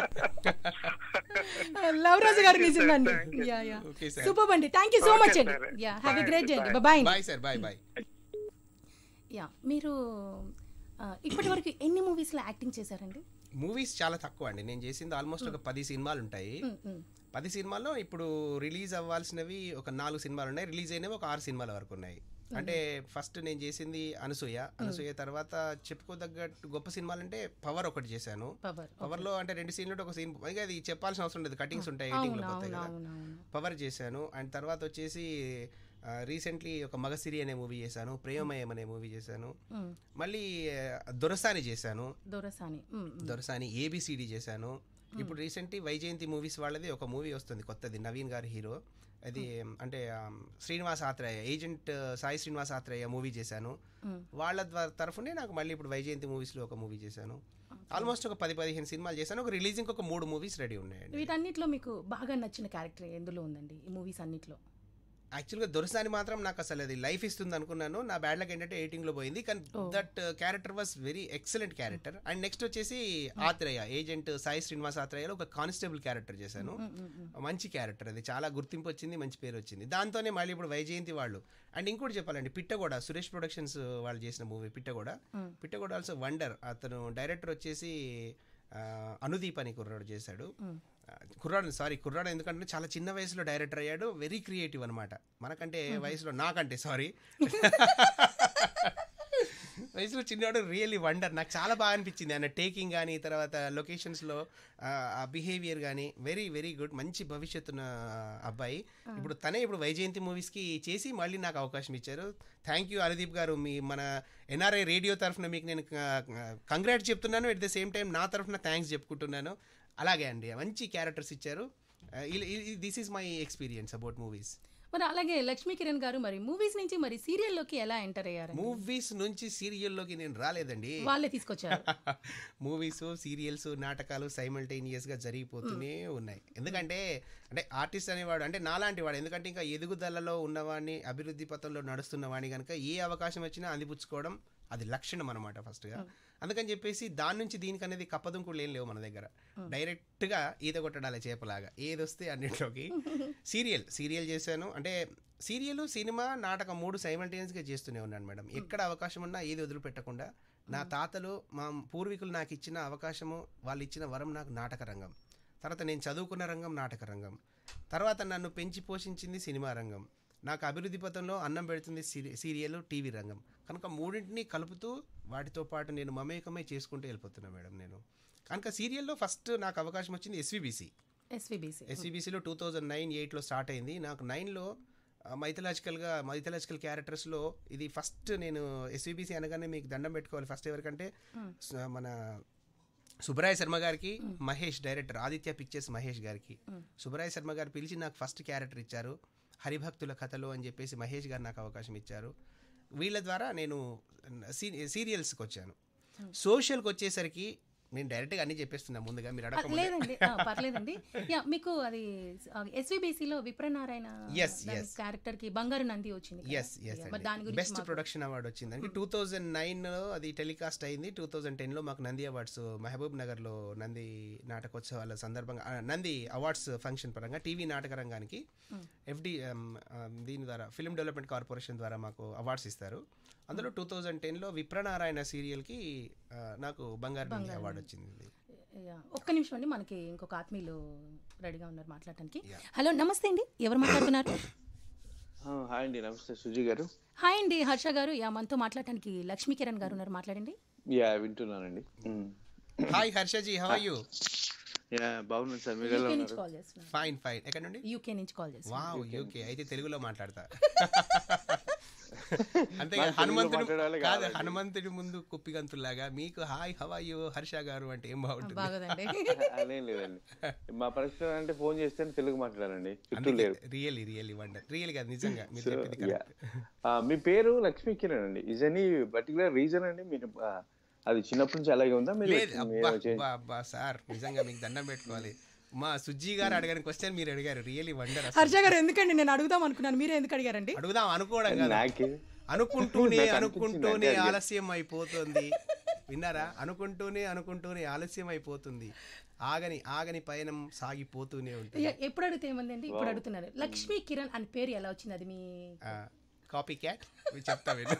Speaker 1: లవరాజు గారు నిజంగా yeah yeah
Speaker 2: okay sir
Speaker 1: super అండి thank you so
Speaker 5: Okay,
Speaker 1: much అండి
Speaker 5: sir.
Speaker 1: Yeah have a
Speaker 5: Bye,
Speaker 1: great day అండి
Speaker 5: bye.
Speaker 1: Bye
Speaker 2: bye sir bye bye
Speaker 1: yeah మీరు ఆ, ఇప్పటి వరకు ఎన్ని మూవీస్ లో యాక్టింగ్ చేశారండి
Speaker 2: మూవీస్ చాలా తక్కువ అండి నేను చేసింది ఆల్మోస్ట్ ఒక పది సినిమాలు ఉంటాయి
Speaker 1: ఉమ్, ఉమ్.
Speaker 2: పది సినిమాల్లో ఇప్పుడు రిలీజ్ అవ్వాల్సినవి ఒక నాలుగు సినిమాలు ఉన్నాయి రిలీజ్ అయినవి ఒక ఆరు సినిమాల వరకు ఉన్నాయి అంటే ఫస్ట్ నేను చేసింది అనసూయ అనసూయ తర్వాత చెప్పుకోదగ్గట్టు గొప్ప సినిమాలు అంటే పవర్ ఒకటి చేశాను
Speaker 1: పవర్
Speaker 2: పవర్ లో అంటే రెండు సీన్లు ఒక సీన్ ఇంకా అది చెప్పాల్సిన అవసరం లేదు కటింగ్స్ ఉంటాయి ఎడిటింగ్ లో
Speaker 1: అవును
Speaker 2: పోతాయి
Speaker 1: అవును
Speaker 2: కదా
Speaker 1: అవును అవును
Speaker 2: పవర్ చేశాను అండ్ తర్వాత వచ్చేసి రీసెంట్లీ ఒక మగసిరి అనే మూవీ చేశాను ప్రేమమయం అనే మూవీ చేశాను
Speaker 1: ఉమ్,
Speaker 2: మళ్ళీ ఆ, దొరసాని చేశాను
Speaker 1: దొరసాని ఉమ్, ఉమ్.
Speaker 2: దొరసాని ఏబిసిడి చేశాను ఇప్పుడు రీసెంట్లీ వైజయంతి మూవీస్ వాళ్ళది ఒక మూవీ వస్తుంది కొత్తది నవీన్ గారి హీరో అది అంటే ఆ, శ్రీనివాస్ ఆత్రేయ ఏజెంట్ సాయి శ్రీనివాస్ ఆత్రేయ మూవీ చేశాను
Speaker 1: ఉమ్.
Speaker 2: వాళ్ళ ద్వారా తరఫునే నాకు మళ్ళీ ఇప్పుడు వైజయంతి మూవీస్లో ఒక మూవీ చేశాను ఆల్మోస్ట్ ఒక పది పదిహేను సినిమాలు చేశాను ఒక రిలీజింగ్ ఒక మూడు మూవీస్ రెడీ ఉన్నాయండి
Speaker 1: వీటన్నిటిలో మీకు బాగా నచ్చిన క్యారెక్టర్ ఎందులో ఉందండి ఈ మూవీస్ అన్నిట్లో
Speaker 2: యాక్చువల్గా దొరసాని మాత్రం నాకు అసలు అది లైఫ్ ఇస్తుంది అనుకున్నాను నా బ్యాడ్ లక్ ఏంటంటే ఎయిటింగ్ లో పోయింది కానీ that character was very excellent character and next వచ్చేసి ఆత్రేయ ఏజెంట్ సాయి శ్రీనివాస్ ఆత్రేయలో ఒక కానిస్టేబుల్ క్యారెక్టర్ చేశాను
Speaker 1: ఉమ్, ఉమ్, ఉమ్.
Speaker 2: మంచి క్యారెక్టర్ అది చాలా గుర్తింపు వచ్చింది మంచి పేరు వచ్చింది దాంతోనే మళ్ళీ ఇప్పుడు వైజయంతి వాళ్ళు అండ్ ఇంకోటి చెప్పాలండి పిట్టగోడ సురేష్ ప్రొడక్షన్స్ వాళ్ళు చేసిన movie Pittagoda
Speaker 1: Hmm.
Speaker 2: Pittagoda also wonder అతను డైరెక్టర్ వచ్చేసి ఆ, అనుదీప్ అని కుర్రాడు చేశాడు
Speaker 1: Hmm.
Speaker 2: ఆ, కుర్రాడు సారీ కుర్రాడు ఎందుకంటే చాలా చిన్న వయసులో డైరెక్టర్ అయ్యాడు వెరీ క్రియేటివ్ అనమాట మనకంటే వయసులో నాకంటే సారీ వయసులో చిన్నవాడు రియల్లీ వండర్ నాకు చాలా బాగా అనిపించింది ఆయన టేకింగ్ కానీ తర్వాత లొకేషన్స్లో ఆ బిహేవియర్ కానీ వెరీ వెరీ గుడ్ మంచి భవిష్యత్తు ఉన్న అబ్బాయి ఇప్పుడు తనే ఇప్పుడు వైజయంతి మూవీస్కి చేసి మళ్ళీ నాకు అవకాశం ఇచ్చారు థ్యాంక్ యూ హరిదీప్ గారు మీ మన ఎన్ఆర్ఐ రేడియో తరఫున మీకు నేను కంగ్రాట్ చెప్తున్నాను ఎట్ ద సేమ్ టైం నా తరఫున థ్యాంక్స్ చెప్పుకుంటున్నాను అలాగే అండి మంచి క్యారెక్టర్స్ ఇచ్చారు this is my experience about movies
Speaker 1: మరి అలాగే లక్ష్మీ కిరణ్ గారు మరి మూవీస్ నుంచి మరి సీరియల్లోకి ఎలా ఎంటర్ అయ్యారు
Speaker 2: మూవీస్ నుంచి సీరియల్లోకి నేను రాలేదండి
Speaker 1: వాళ్ళే తీసుకొచ్చారు
Speaker 2: మూవీస్ సీరియల్స్ నాటకాలు సైమల్టేనియస్ గా జరిగిపోతూనే ఉన్నాయి ఎందుకంటే అంటే ఆర్టిస్ట్ అనేవాడు అంటే నాలాంటి వాడు ఎందుకంటే ఇంకా ఎదుగుదలలో ఉన్నవాడిని అభివృద్ధి పథంలో నడుస్తున్న వాడిని కనుక ఏ అవకాశం వచ్చినా అందిపుచ్చుకోవడం అది లక్షణం అనమాట ఫస్ట్గా అందుకని చెప్పేసి దాని నుంచి దీనికి అనేది కప్పదుంకులు ఏం లేవు మన దగ్గర డైరెక్ట్గా ఈత కొట్టడాలి చేపలాగా ఏది వస్తే అన్నింటిలోకి సీరియల్ సీరియల్ చేశాను అంటే సీరియల్ సినిమా నాటకం మూడు సైమల్టేనియస్గా చేస్తూనే ఉన్నాను మేడం ఎక్కడ అవకాశం ఉన్నా ఏది వదిలిపెట్టకుండా నా తాతలు మా పూర్వీకులు నాకు ఇచ్చిన అవకాశము వాళ్ళు ఇచ్చిన వరం నాకు నాటక రంగం తర్వాత నేను చదువుకున్న రంగం నాటక రంగం తర్వాత నన్ను పెంచి పోషించింది సినిమా రంగం నాకు అభివృద్ధి పథంలో అన్నం పెడుతుంది సీరి సీరియల్ టీవీ రంగం కనుక మూడింటిని కలుపుతూ వాటితో పాటు నేను మమేకమై చేసుకుంటూ వెళ్ళిపోతున్నా మేడం నేను కనుక సీరియల్లో ఫస్ట్ నాకు అవకాశం వచ్చింది ఎస్విబిసి
Speaker 1: ఎస్విబిసి
Speaker 2: ఎస్సీబీసీలో టూ థౌజండ్ నైన్ ఎయిట్లో స్టార్ట్ అయింది నాకు నైన్లో మైథలాజికల్గా మైథలాజికల్ క్యారెక్టర్స్లో ఇది ఫస్ట్ నేను ఎస్వీబీసీ అనగానే మీకు దండం పెట్టుకోవాలి ఫస్ట్ ఎవరికంటే స- మన సుబ్రాయ శర్మ గారికి మహేష్ డైరెక్టర్ ఆదిత్య పిక్చర్స్ మహేష్ గారికి సుబ్రాయ శర్మ గారు పిలిచి నాకు ఫస్ట్ క్యారెక్టర్ ఇచ్చారు హరిభక్తుల కథలు అని చెప్పేసి మహేష్ గారు నాకు అవకాశం ఇచ్చారు వీళ్ళ ద్వారా నేను సీ సీరియల్స్కి వచ్చాను సోషల్కి వచ్చేసరికి నేను డైరెక్ట్గా అన్నీ చెప్పేస్తున్నా ముందుగా మీరు
Speaker 1: ఆ,
Speaker 2: అడగ
Speaker 1: లేదండి ఆ, పర్లేదండి యా మీకు అది ఎస్విబిసిలో విప్రనారాయణ
Speaker 2: Yes, yes.
Speaker 1: క్యారెక్టర్ కి బంగారు నంది వచ్చింది కదా?
Speaker 2: ఎస్ ఎస్
Speaker 1: Yeah, మరి దాని గురించి
Speaker 2: బెస్ట్
Speaker 1: మాకు-
Speaker 2: ప్రొడక్షన్ అవార్డు వచ్చింది అంటే టూ థౌజండ్ నైన్లో అది టెలికాస్ట్ అయింది టూ థౌజండ్ టెన్లో మాకు నంది అవార్డ్స్ మహబూబ్ నగర్లో నంది నాటకోత్సవాల సందర్భంగా ఆ, నంది అవార్డ్స్ ఫంక్షన్ పరంగా టీవీ నాటక రంగానికి ఎఫ్డి దీని ద్వారా ఫిల్మ్ డెవలప్మెంట్ కార్పొరేషన్ ద్వారా మాకు అవార్డ్స్ ఇస్తారు అందులో టూ థౌజండ్ టెన్లో విప్రనారాయణ సీరియల్కి ఆ, నాకు బంగారు నంది అవార్డు వచ్చింది
Speaker 1: యా, ఒక్క నిమిషం అండి మనకి ఇంకొక ఆత్మీయులు రెడీగా ఉన్నారు మాట్లాడటానికి హలో నమస్తే అండి ఎవరు మాట్లాడుతున్నారు
Speaker 6: ఆ, హాయ్ అండి నమస్తే సుజీ గారు
Speaker 1: హాయ్ అండి హర్ష గారు యా మనతో మాట్లాడటానికి లక్ష్మీ కిరణ్ గారు ఉన్నారు మాట్లాడండి
Speaker 6: యా వింటున్నానండి మ్.
Speaker 2: Hi Harshaji how are you
Speaker 6: yeah బాగున్నాను సార్ మీరు ఎలా
Speaker 1: యూకే నుంచి
Speaker 6: ఉన్నారు
Speaker 1: కాల్ చేస్తున్నాను
Speaker 2: ఫైన్ ఫైన్ ఎక్కడ నుండి
Speaker 1: యూకే నుంచి కాల్ చేస్తున్నాను
Speaker 2: వావ్ యూకే అయితే తెలుగులో మాట్లాడతా అంతే
Speaker 6: నాకు తెలుగులో
Speaker 2: హనుమంతుడు
Speaker 6: మాట్లాడాలి
Speaker 2: కాదు
Speaker 6: కాదండి.
Speaker 2: హనుమంతుడి ముందు కుప్పిగంతులాగా మీకు హాయ్ హవాయు హర్ష గారు అంటే ఏం బాగుంటుంది
Speaker 1: బాగోదండి
Speaker 6: అదేం లేదండి మా పరిస్థితి అంటే ఫోన్ చేస్తే తెలుగు మాట్లాడాలండి చుట్టూ లేరు
Speaker 2: రియల్లీ రియల్లీ వండర్ రియల్ కాదు నిజంగా మీరు
Speaker 6: So,
Speaker 2: చెప్పింది
Speaker 6: yeah.
Speaker 2: correct.
Speaker 6: ఆ, మీ పేరు లక్ష్మీ కిరణ్ అండి ఇజ్ ఎనీ పర్టికులర్ రీజన్ అండి మీరు ఆ, అది చిన్నప్పటి నుంచి అలాగే ఉందా మీరు
Speaker 2: లేదు అబ్బా
Speaker 6: మీరు change-
Speaker 2: అబ్బా అబ్బా సార్ నిజంగా మీకు దండం పెట్టుకోవాలి మా సుజ్జి గారు అడగని క్వశ్చన్ మీరు అడిగారు రియల్లీ వండర్
Speaker 1: హర్ష గారు ఎందుకండి నేను అడుగుదాం అనుకున్నాను మీరే ఎందుకు అడిగారండి
Speaker 2: అడుగుదాం అనుకోవడం కాదు
Speaker 6: నాకే
Speaker 2: అనుకుంటూనే
Speaker 6: నాకు అనిపించింది
Speaker 2: అనుకుంటూనే
Speaker 6: అంటే
Speaker 2: ఆలస్యం అయిపోతుంది విన్నారా అనుకుంటూనే అనుకుంటూనే ఆలస్యం అయిపోతుంది ఆగని ఆగని పయనం సాగిపోతూనే ఉంటుంది
Speaker 1: యా, ఎప్పుడు అడిగితే ఏమంది అండి ఇప్పుడు అడుగుతున్నారు లక్ష్మీ కిరణ్ అని పేరు ఎలా వచ్చింది అది మీ
Speaker 2: కాపీ క్యాట్ చెప్తా వీళ్ళు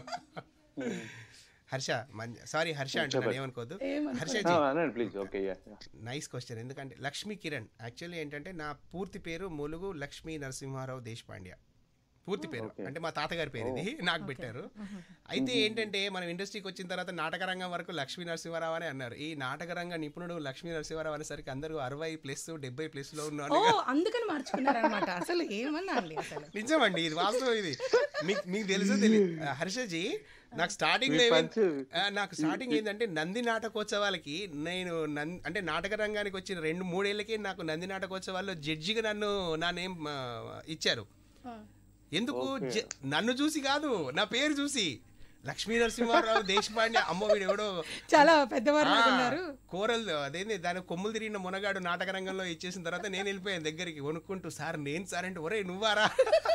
Speaker 2: హర్ష సారీ హర్ష అంటున్నాను ఏమనుకోవద్దు హర్ష
Speaker 6: ఆ, అనండి please okay yeah
Speaker 2: nice question ఎందుకంటే లక్ష్మీ కిరణ్ యాక్చువల్లీ ఏంటంటే నా పూర్తి పేరు ములుగు లక్ష్మీ నరసింహారావు దేశపాండ్య పూర్తి పేరు అంటే మా తాతగారి పేరు ఇది నాకు పెట్టారు అయితే ఏంటంటే మనం ఇండస్ట్రీకి వచ్చిన తర్వాత నాటక రంగం వరకు లక్ష్మీ నరసింహారావు అని అన్నారు ఈ నాటక రంగ నిపుణుడు లక్ష్మీ నరసింహారావు అనేసరికి అందరూ అరవై ప్లస్ డెబ్బై ప్లస్ లో ఉన్నాను
Speaker 1: ఓ అందుకని మార్చుకున్నారనమాట అసలు ఏమన్నా అండి అసలు
Speaker 2: నిజమండి ఇది వాస్తవం ఇది మీకు మీకు తెలుసు తెలియదు హర్షజీ నాకు స్టార్టింగ్ లో ఏమైంది-
Speaker 6: పంచు.
Speaker 2: ఆ, నాకు స్టార్టింగ్ ఏంటంటే నంది నాటకోత్సవాలకి నేను నం- అంటే నాటక రంగానికి వచ్చిన రెండు మూడేళ్ళకి నాకు నంది నాటకోత్సవాల్లో జడ్జిగా నన్ను నా నేమ్ ఆ, ఇచ్చారు ఎందుకు జ- నన్ను చూసి కాదు నా పేరు చూసి లక్ష్మీ నరసింహారావు దేశపాండ్య అమ్మో వీడు ఎవడో
Speaker 1: చాలా పెద్దవారు
Speaker 2: ఆ,
Speaker 1: ఉన్నారు
Speaker 2: కూరలు అదేంది దాని కొమ్ములు తిరిగిన మునగాడు నాటక రంగంలో ఇచ్చేసిన తర్వాత నేను వెళ్ళిపోయాను దగ్గరికి వణుక్కుంటూ సార్ నేను సార్ అంటే ఒరే నువ్వారా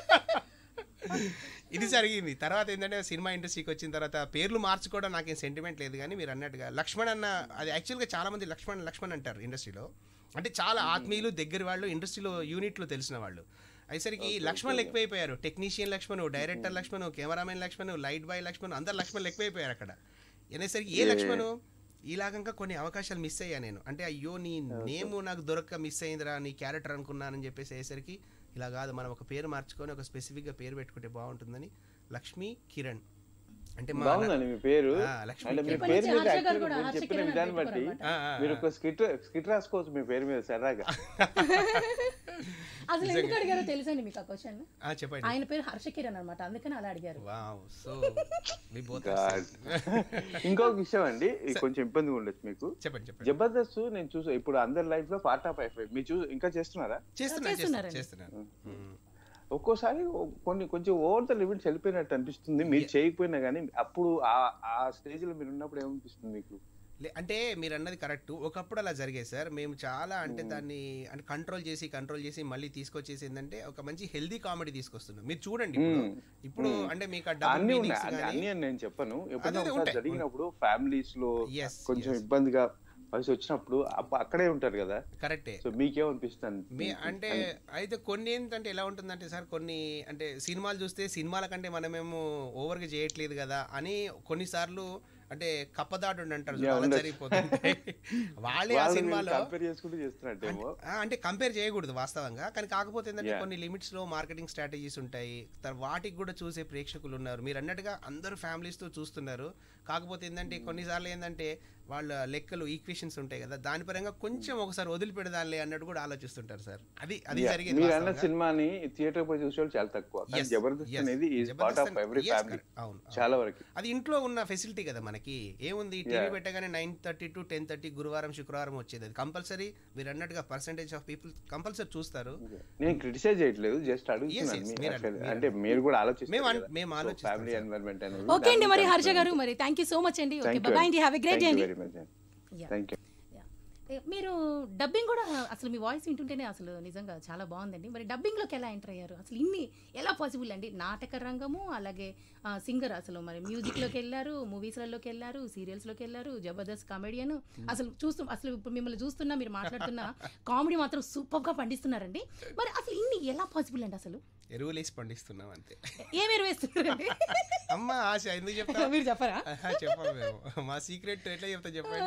Speaker 2: ఇది జరిగింది తర్వాత ఏంటంటే సినిమా ఇండస్ట్రీకి వచ్చిన తర్వాత పేర్లు మార్చుకోవడం నాకేం సెంటిమెంట్ లేదు కానీ మీరు అన్నట్టుగా లక్ష్మణ్ అన్న అది యాక్చువల్గా చాలా మంది లక్ష్మణ్ లక్ష్మణ్ అంటారు ఇండస్ట్రీలో అంటే చాలా ఆత్మీయులు దగ్గర వాళ్ళు ఇండస్ట్రీలో యూనిట్లో తెలిసిన వాళ్ళు అయ్యేసరికి లక్ష్మణ్ ఎక్కువైపోయారు technician Lakshman director Lakshman cameraman Lakshman light boy Lakshman అందరు లక్ష్మణ్ ఎక్కువైపోయారు అక్కడ అనేసరికి ఏ లక్ష్మణ్ ఇలాగంగా కొన్ని అవకాశాలు మిస్ అయ్యా నేను అంటే అయ్యో నీ నేము నాకు దొరక్క మిస్ అయిందిరా నీ క్యారెక్టర్ అనుకున్నానని చెప్పేసి అయ్యేసరికి ఇలా కాదు మనం ఒక పేరు మార్చుకొని ఒక స్పెసిఫిక్గా పేరు పెట్టుకుంటే బాగుంటుందని లక్ష్మీ కిరణ్ అంటే మా
Speaker 6: బాగుందండి మీ పేరు
Speaker 2: ఆ, లక్ష్మీ
Speaker 6: అంటే మీ
Speaker 1: ఇప్పటి
Speaker 6: పేరు
Speaker 1: నుంచి
Speaker 6: మీద
Speaker 1: హర్ష గారు
Speaker 6: actually
Speaker 1: కూడా
Speaker 6: మీరు
Speaker 1: హర్ష
Speaker 6: చెప్పిన
Speaker 1: కిరణ్ అని
Speaker 6: విధానం బట్టి
Speaker 1: పెట్టుకోరన్నమాట.
Speaker 2: ఆ, ఆ,
Speaker 6: మీరు ఒక స్కిట్ స్కిట్ రాసుకోవచ్చు మీ పేరు మీద సరదాగా
Speaker 1: అసలు ఎందుకు అడిగారో తెలుసండి మీకు ఆ క్వశ్చన్
Speaker 2: ఆ, చెప్పండి
Speaker 1: ఆయన పేరు హర్ష కిరణ్ అనమాట అందుకని అలా అడిగారు
Speaker 2: wow so we both
Speaker 6: God. ఇంకొక విషయం అండి ఇది కొంచెం ఇబ్బందిగా ఉండొచ్చు మీకు
Speaker 2: చెప్పండి చెప్పండి
Speaker 6: జబర్దస్త్ నేను చూసా ఇప్పుడు అందరి లైఫ్ లో పార్ట్ ఆఫ్ అయిపోయి మీరు చూ ఇంకా చేస్తున్నారా
Speaker 2: చేస్తున్నా
Speaker 1: చేస్తున్నారండి.
Speaker 2: చేస్తున్నాను చేస్తున్నాను మ్మ్.
Speaker 6: ఒక్కోసారి ఓ- కొన్ని కొంచెం ఓవర్ ద లిమిట్స్ వెళ్ళిపోయినట్టు అనిపిస్తుంది మీరు చేయకపోయినా కానీ అప్పుడు ఆ ఆ స్టేజ్ లో మీరు ఉన్నప్పుడు ఏమనిపిస్తుంది మీకు
Speaker 2: లే- అంటే మీరు అన్నది కరెక్ట్ ఒకప్పుడు అలా జరిగేది సార్ మేము చాలా అంటే దాన్ని అంటే కంట్రోల్ చేసి కంట్రోల్ చేసి మళ్ళీ తీసుకొచ్చేసి ఏంటంటే ఒక మంచి హెల్దీ కామెడీ తీసుకొస్తున్నాం మీరు చూడండి ఇప్పుడు
Speaker 6: మ్మ్.
Speaker 2: ఇప్పుడు
Speaker 6: మ్మ్.
Speaker 2: అంటే మీకు ఆ డబుల్
Speaker 6: అన్ని ఉన్నాయి
Speaker 2: మీనింగ్స్
Speaker 6: అన్ని-
Speaker 2: కానీ
Speaker 6: అన్ని అని నేను చెప్పను ఎప్పుడైనా
Speaker 2: అదే
Speaker 6: ఒకసారి
Speaker 2: ఉంటాయి.
Speaker 6: జరిగినప్పుడు ఫ్యామిలీస్ లో
Speaker 2: Yes,
Speaker 6: కొంచెం
Speaker 2: yes.
Speaker 6: ఇబ్బందిగా వయసు వచ్చినప్పుడు అప్ప- అక్కడే ఉంటారు కదా
Speaker 2: కరెక్టే
Speaker 6: సో మీకేమనిపిస్తుంది
Speaker 2: మీ అంటే అయితే కొన్ని ఏంటంటే ఎలా ఉంటుందంటే సార్ కొన్ని అంటే సినిమాలు చూస్తే సినిమాల కంటే మనమేమో ఓవర్గా చేయట్లేదు కదా అని కొన్నిసార్లు అంటే కప్పదాడు అంటారు చూడు,
Speaker 6: Yeah,
Speaker 2: అలా
Speaker 6: ఉండొచ్చు.
Speaker 2: జరిగిపోతుంటాయి వాళ్ళే ఆ సినిమాలో
Speaker 6: కంపేర్ చేసుకుంటూ చేస్తున్నట్టేమో
Speaker 2: ఆ, అంటే కంపేర్ చేయకూడదు వాస్తవంగా కానీ కాకపోతే ఏంటంటే
Speaker 6: Yeah.
Speaker 2: కొన్ని లిమిట్స్ లో మార్కెటింగ్ స్ట్రాటజీస్ ఉంటాయి తర్- వాటికి కూడా చూసే ప్రేక్షకులు ఉన్నారు మీరు అన్నట్టుగా అందరూ ఫ్యామిలీస్ తో చూస్తున్నారు కాకపోతే ఏంటంటే కొన్నిసార్లు ఏంటంటే వాళ్ళ లెక్కలు ఈక్వేషన్స్ ఉంటాయి కదా దాని పరంగా కొంచెం ఒకసారి వదిలిపెడదాంలే అన్నట్టు కూడా ఆలోచిస్తుంటారు సార్ అది అది
Speaker 6: Yeah,
Speaker 2: జరిగేది
Speaker 6: మీరు అన్న
Speaker 2: వాస్తవంగా.
Speaker 6: సినిమాని థియేటర్ పోయి చూసే వాళ్ళు చాలా తక్కువ కానీ
Speaker 2: Yes,
Speaker 6: జబర్దస్త్
Speaker 2: yes.
Speaker 6: అనేది is part
Speaker 2: Jabardasth
Speaker 6: of every
Speaker 2: yes,
Speaker 6: family
Speaker 2: correct. అవును, అవును.
Speaker 6: చాలా వరకు
Speaker 2: అది ఇంట్లో ఉన్న ఫెసిలిటీ కదా మనకి ఏముంది టీవీ
Speaker 6: Yeah.
Speaker 2: పెట్టగానే nine thirty to ten thirty గురువారం శుక్రవారం వచ్చేది అది కంపల్సరీ మీరు అన్నట్టుగా పర్సంటేజ్ ఆఫ్ పీపుల్ కంపల్సరీ చూస్తారు
Speaker 6: నేను క్రిటిసైజ్ చేయట్లేదు జస్ట్
Speaker 2: yes,
Speaker 6: అడుగుతున్నాను మీ-
Speaker 2: మీరు
Speaker 6: actually.
Speaker 2: అడగండి,
Speaker 6: అంటే
Speaker 2: మీరు
Speaker 6: మీరు కూడా
Speaker 2: మేము
Speaker 6: ఆలోచిస్తారు
Speaker 2: అన్- మేము ఆలోచిస్తాం,
Speaker 6: ఫ్యామిలీ
Speaker 2: sir.
Speaker 6: ఎన్వైరన్మెంట్ అనేది
Speaker 1: ఓకే అండి మరి హర్ష గారు మరి థ్యాంక్ యూ సో మచ్ అండి ఓకే బాయ్ అండి హ్యావ్ ఎ గ్రేట్ డే అండి
Speaker 6: very much
Speaker 1: Yeah.
Speaker 6: Thank you
Speaker 1: Yeah. ఏ, మీరు డబ్బింగ్ కూడా అసలు మీ వాయిస్ వింటుంటేనే అసలు నిజంగా చాలా బాగుందండి మరి డబ్బింగ్లోకి ఎలా ఎంటర్ అయ్యారు అసలు ఇన్ని ఎలా పాసిబుల్ అండి నాటక రంగము అలాగే సింగర్ అసలు మరి మ్యూజిక్లోకి వెళ్ళారు మూవీస్లలోకి వెళ్ళారు సీరియల్స్లోకి వెళ్ళారు జబర్దస్త్ కామెడియన్ అసలు చూస్తూ అసలు ఇప్పుడు మిమ్మల్ని చూస్తున్నా మీరు మాట్లాడుతున్న కామెడీ మాత్రం సూపర్గా పండిస్తున్నారండి మరి అసలు ఇన్ని ఎలా పాసిబుల్ అండి అసలు
Speaker 2: ఎరువులు వేసి పండిస్తున్నాం అంతే
Speaker 1: ఏమేరు వేస్తున్నారండి
Speaker 2: అమ్మ ఆశ ఎందుకు చెప్తా
Speaker 1: మీరు చెప్పరా
Speaker 2: చెప్పాము మేము మా సీక్రెట్ ఎట్లా చెప్తా చెప్పండి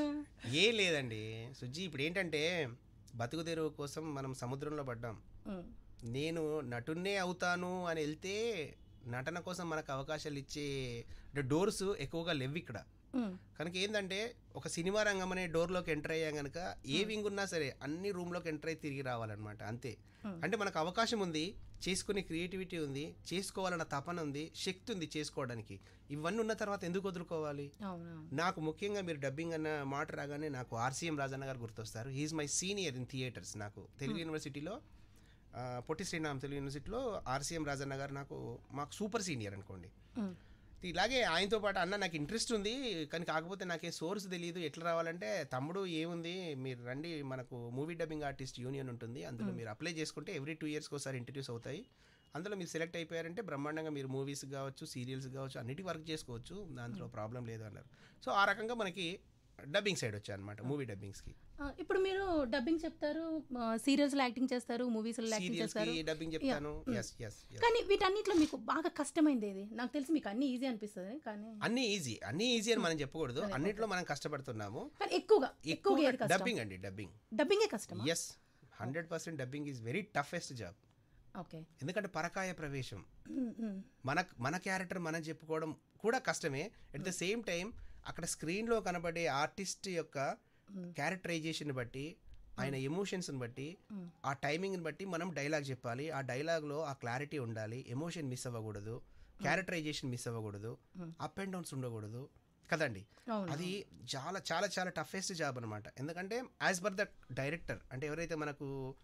Speaker 2: ఏ లేదండి సుజ్జి ఇప్పుడు ఏంటంటే బతుకు తెరువు కోసం మనం సముద్రంలో పడ్డాం
Speaker 1: ఉమ్,
Speaker 2: నేను నటున్నే అవుతాను అని వెళ్తే నటన కోసం మనకు అవకాశాలు ఇచ్చే అంటే డోర్స్ ఎక్కువగా లేవు ఇక్కడ
Speaker 1: ఉమ్,
Speaker 2: కనుక ఏంటంటే ఒక సినిమా రంగం అనే డోర్లోకి ఎంటర్ అయ్యాం కనుక ఏ వింగ్ ఉన్నా సరే అన్ని రూమ్లోకి ఎంటర్ అయ్యి తిరిగి రావాలన్నమాట అంతే
Speaker 1: Hmm.
Speaker 2: అంటే మనకు అవకాశం ఉంది చేసుకునే క్రియేటివిటీ ఉంది చేసుకోవాలన్న తపన ఉంది శక్తి ఉంది చేసుకోవడానికి ఇవన్నీ ఉన్న తర్వాత ఎందుకు వదులుకోవాలి
Speaker 1: అవునవును
Speaker 2: నాకు ముఖ్యంగా మీరు డబ్బింగ్ అన్న మాట రాగానే నాకు ఆర్సీఎం రాజన్న గారు గుర్తొస్తారు he's my senior in theatres నాకు తెలుగు యూనివర్సిటీలో ఆ, పొట్టి శ్రీరామ్ తెలుగు యూనివర్సిటీలో ఆర్సీఎం రాజన్న గారు నాకు మాకు సూపర్ సీనియర్ అనుకోండి
Speaker 1: ఉమ్,
Speaker 2: ఇలాగే ఆయనతో పాటు అన్న నాకు ఇంట్రెస్ట్ ఉంది కానీ కాకపోతే నాకే సోర్స్ తెలియదు ఎట్లా రావాలంటే తమ్ముడు ఏముంది మీరు రండి మనకు మూవీ డబ్బింగ్ ఆర్టిస్ట్ యూనియన్ ఉంటుంది అందులో మీరు అప్లై చేసుకుంటే ఎవ్రీ టూ ఇయర్స్కి ఒకసారి ఇంట్రడ్యూస్ అవుతాయి అందులో మీరు సెలెక్ట్ అయిపోయారంటే బ్రహ్మాండంగా మీరు మూవీస్ కావచ్చు సీరియల్స్ కావచ్చు అన్నిటి వర్క్ చేసుకోవచ్చు దాంట్లో ప్రాబ్లం లేదు అన్నారు సో ఆ రకంగా మనకి డబ్బింగ్ సైడ్ వచ్చాయి అనమాట మూవీ డబ్బింగ్స్కి
Speaker 1: ఆ, ఇప్పుడు మీరు డబ్బింగ్ చెప్తారు సీరియల్స్ లో యాక్టింగ్ చేస్తారు మూవీస్ లో యాక్టింగ్
Speaker 2: సీరియల్స్కి
Speaker 1: చేస్తారు
Speaker 2: డబ్బింగ్ చెప్తాను ఎస్ ఎస్
Speaker 1: కానీ వీటన్నిటిలో మీకు బాగా కష్టమైంది ఏది నాకు తెలిసి మీకు అన్ని ఈజీ అనిపిస్తుంది కానీ
Speaker 2: అన్నీ ఈజీ అన్నీ ఈజీ అని మనం చెప్పకూడదు అన్నిట్లో మనం కష్టపడుతున్నాము
Speaker 1: కానీ ఎక్కువగా ఎక్కువగా
Speaker 2: ఎక్కువగా
Speaker 1: ఏది కష్టం
Speaker 2: డబ్బింగ్ అండి డబ్బింగ్
Speaker 1: డబ్బింగే కష్టమా
Speaker 2: yes hundred percent dubbing is very toughest job
Speaker 1: okay
Speaker 2: ఎందుకంటే పరకాయ ప్రవేశం
Speaker 1: ఉమ్, ఉమ్,
Speaker 2: మన మన క్యారెక్టర్ మనం చెప్పుకోవడం కూడా కష్టమే అట్ ద సేమ్ టైం అక్కడ స్క్రీన్లో కనబడే ఆర్టిస్ట్ యొక్క క్యారెక్టరైజేషన్ బట్టి ఆయన ఎమోషన్స్ని బట్టి ఆ టైమింగ్ని బట్టి మనం డైలాగ్ చెప్పాలి ఆ డైలాగ్లో ఆ క్లారిటీ ఉండాలి ఎమోషన్ మిస్ అవ్వకూడదు క్యారెక్టరైజేషన్ మిస్ అవ్వకూడదు అప్ అండ్ డౌన్స్ ఉండకూడదు కదండి
Speaker 1: అవును
Speaker 2: అది చాలా చాలా చాలా టఫెస్ట్ జాబ్ అనమాట ఎందుకంటే యాజ్ పర్ ద డైరెక్టర్ అంటే ఎవరైతే మనకు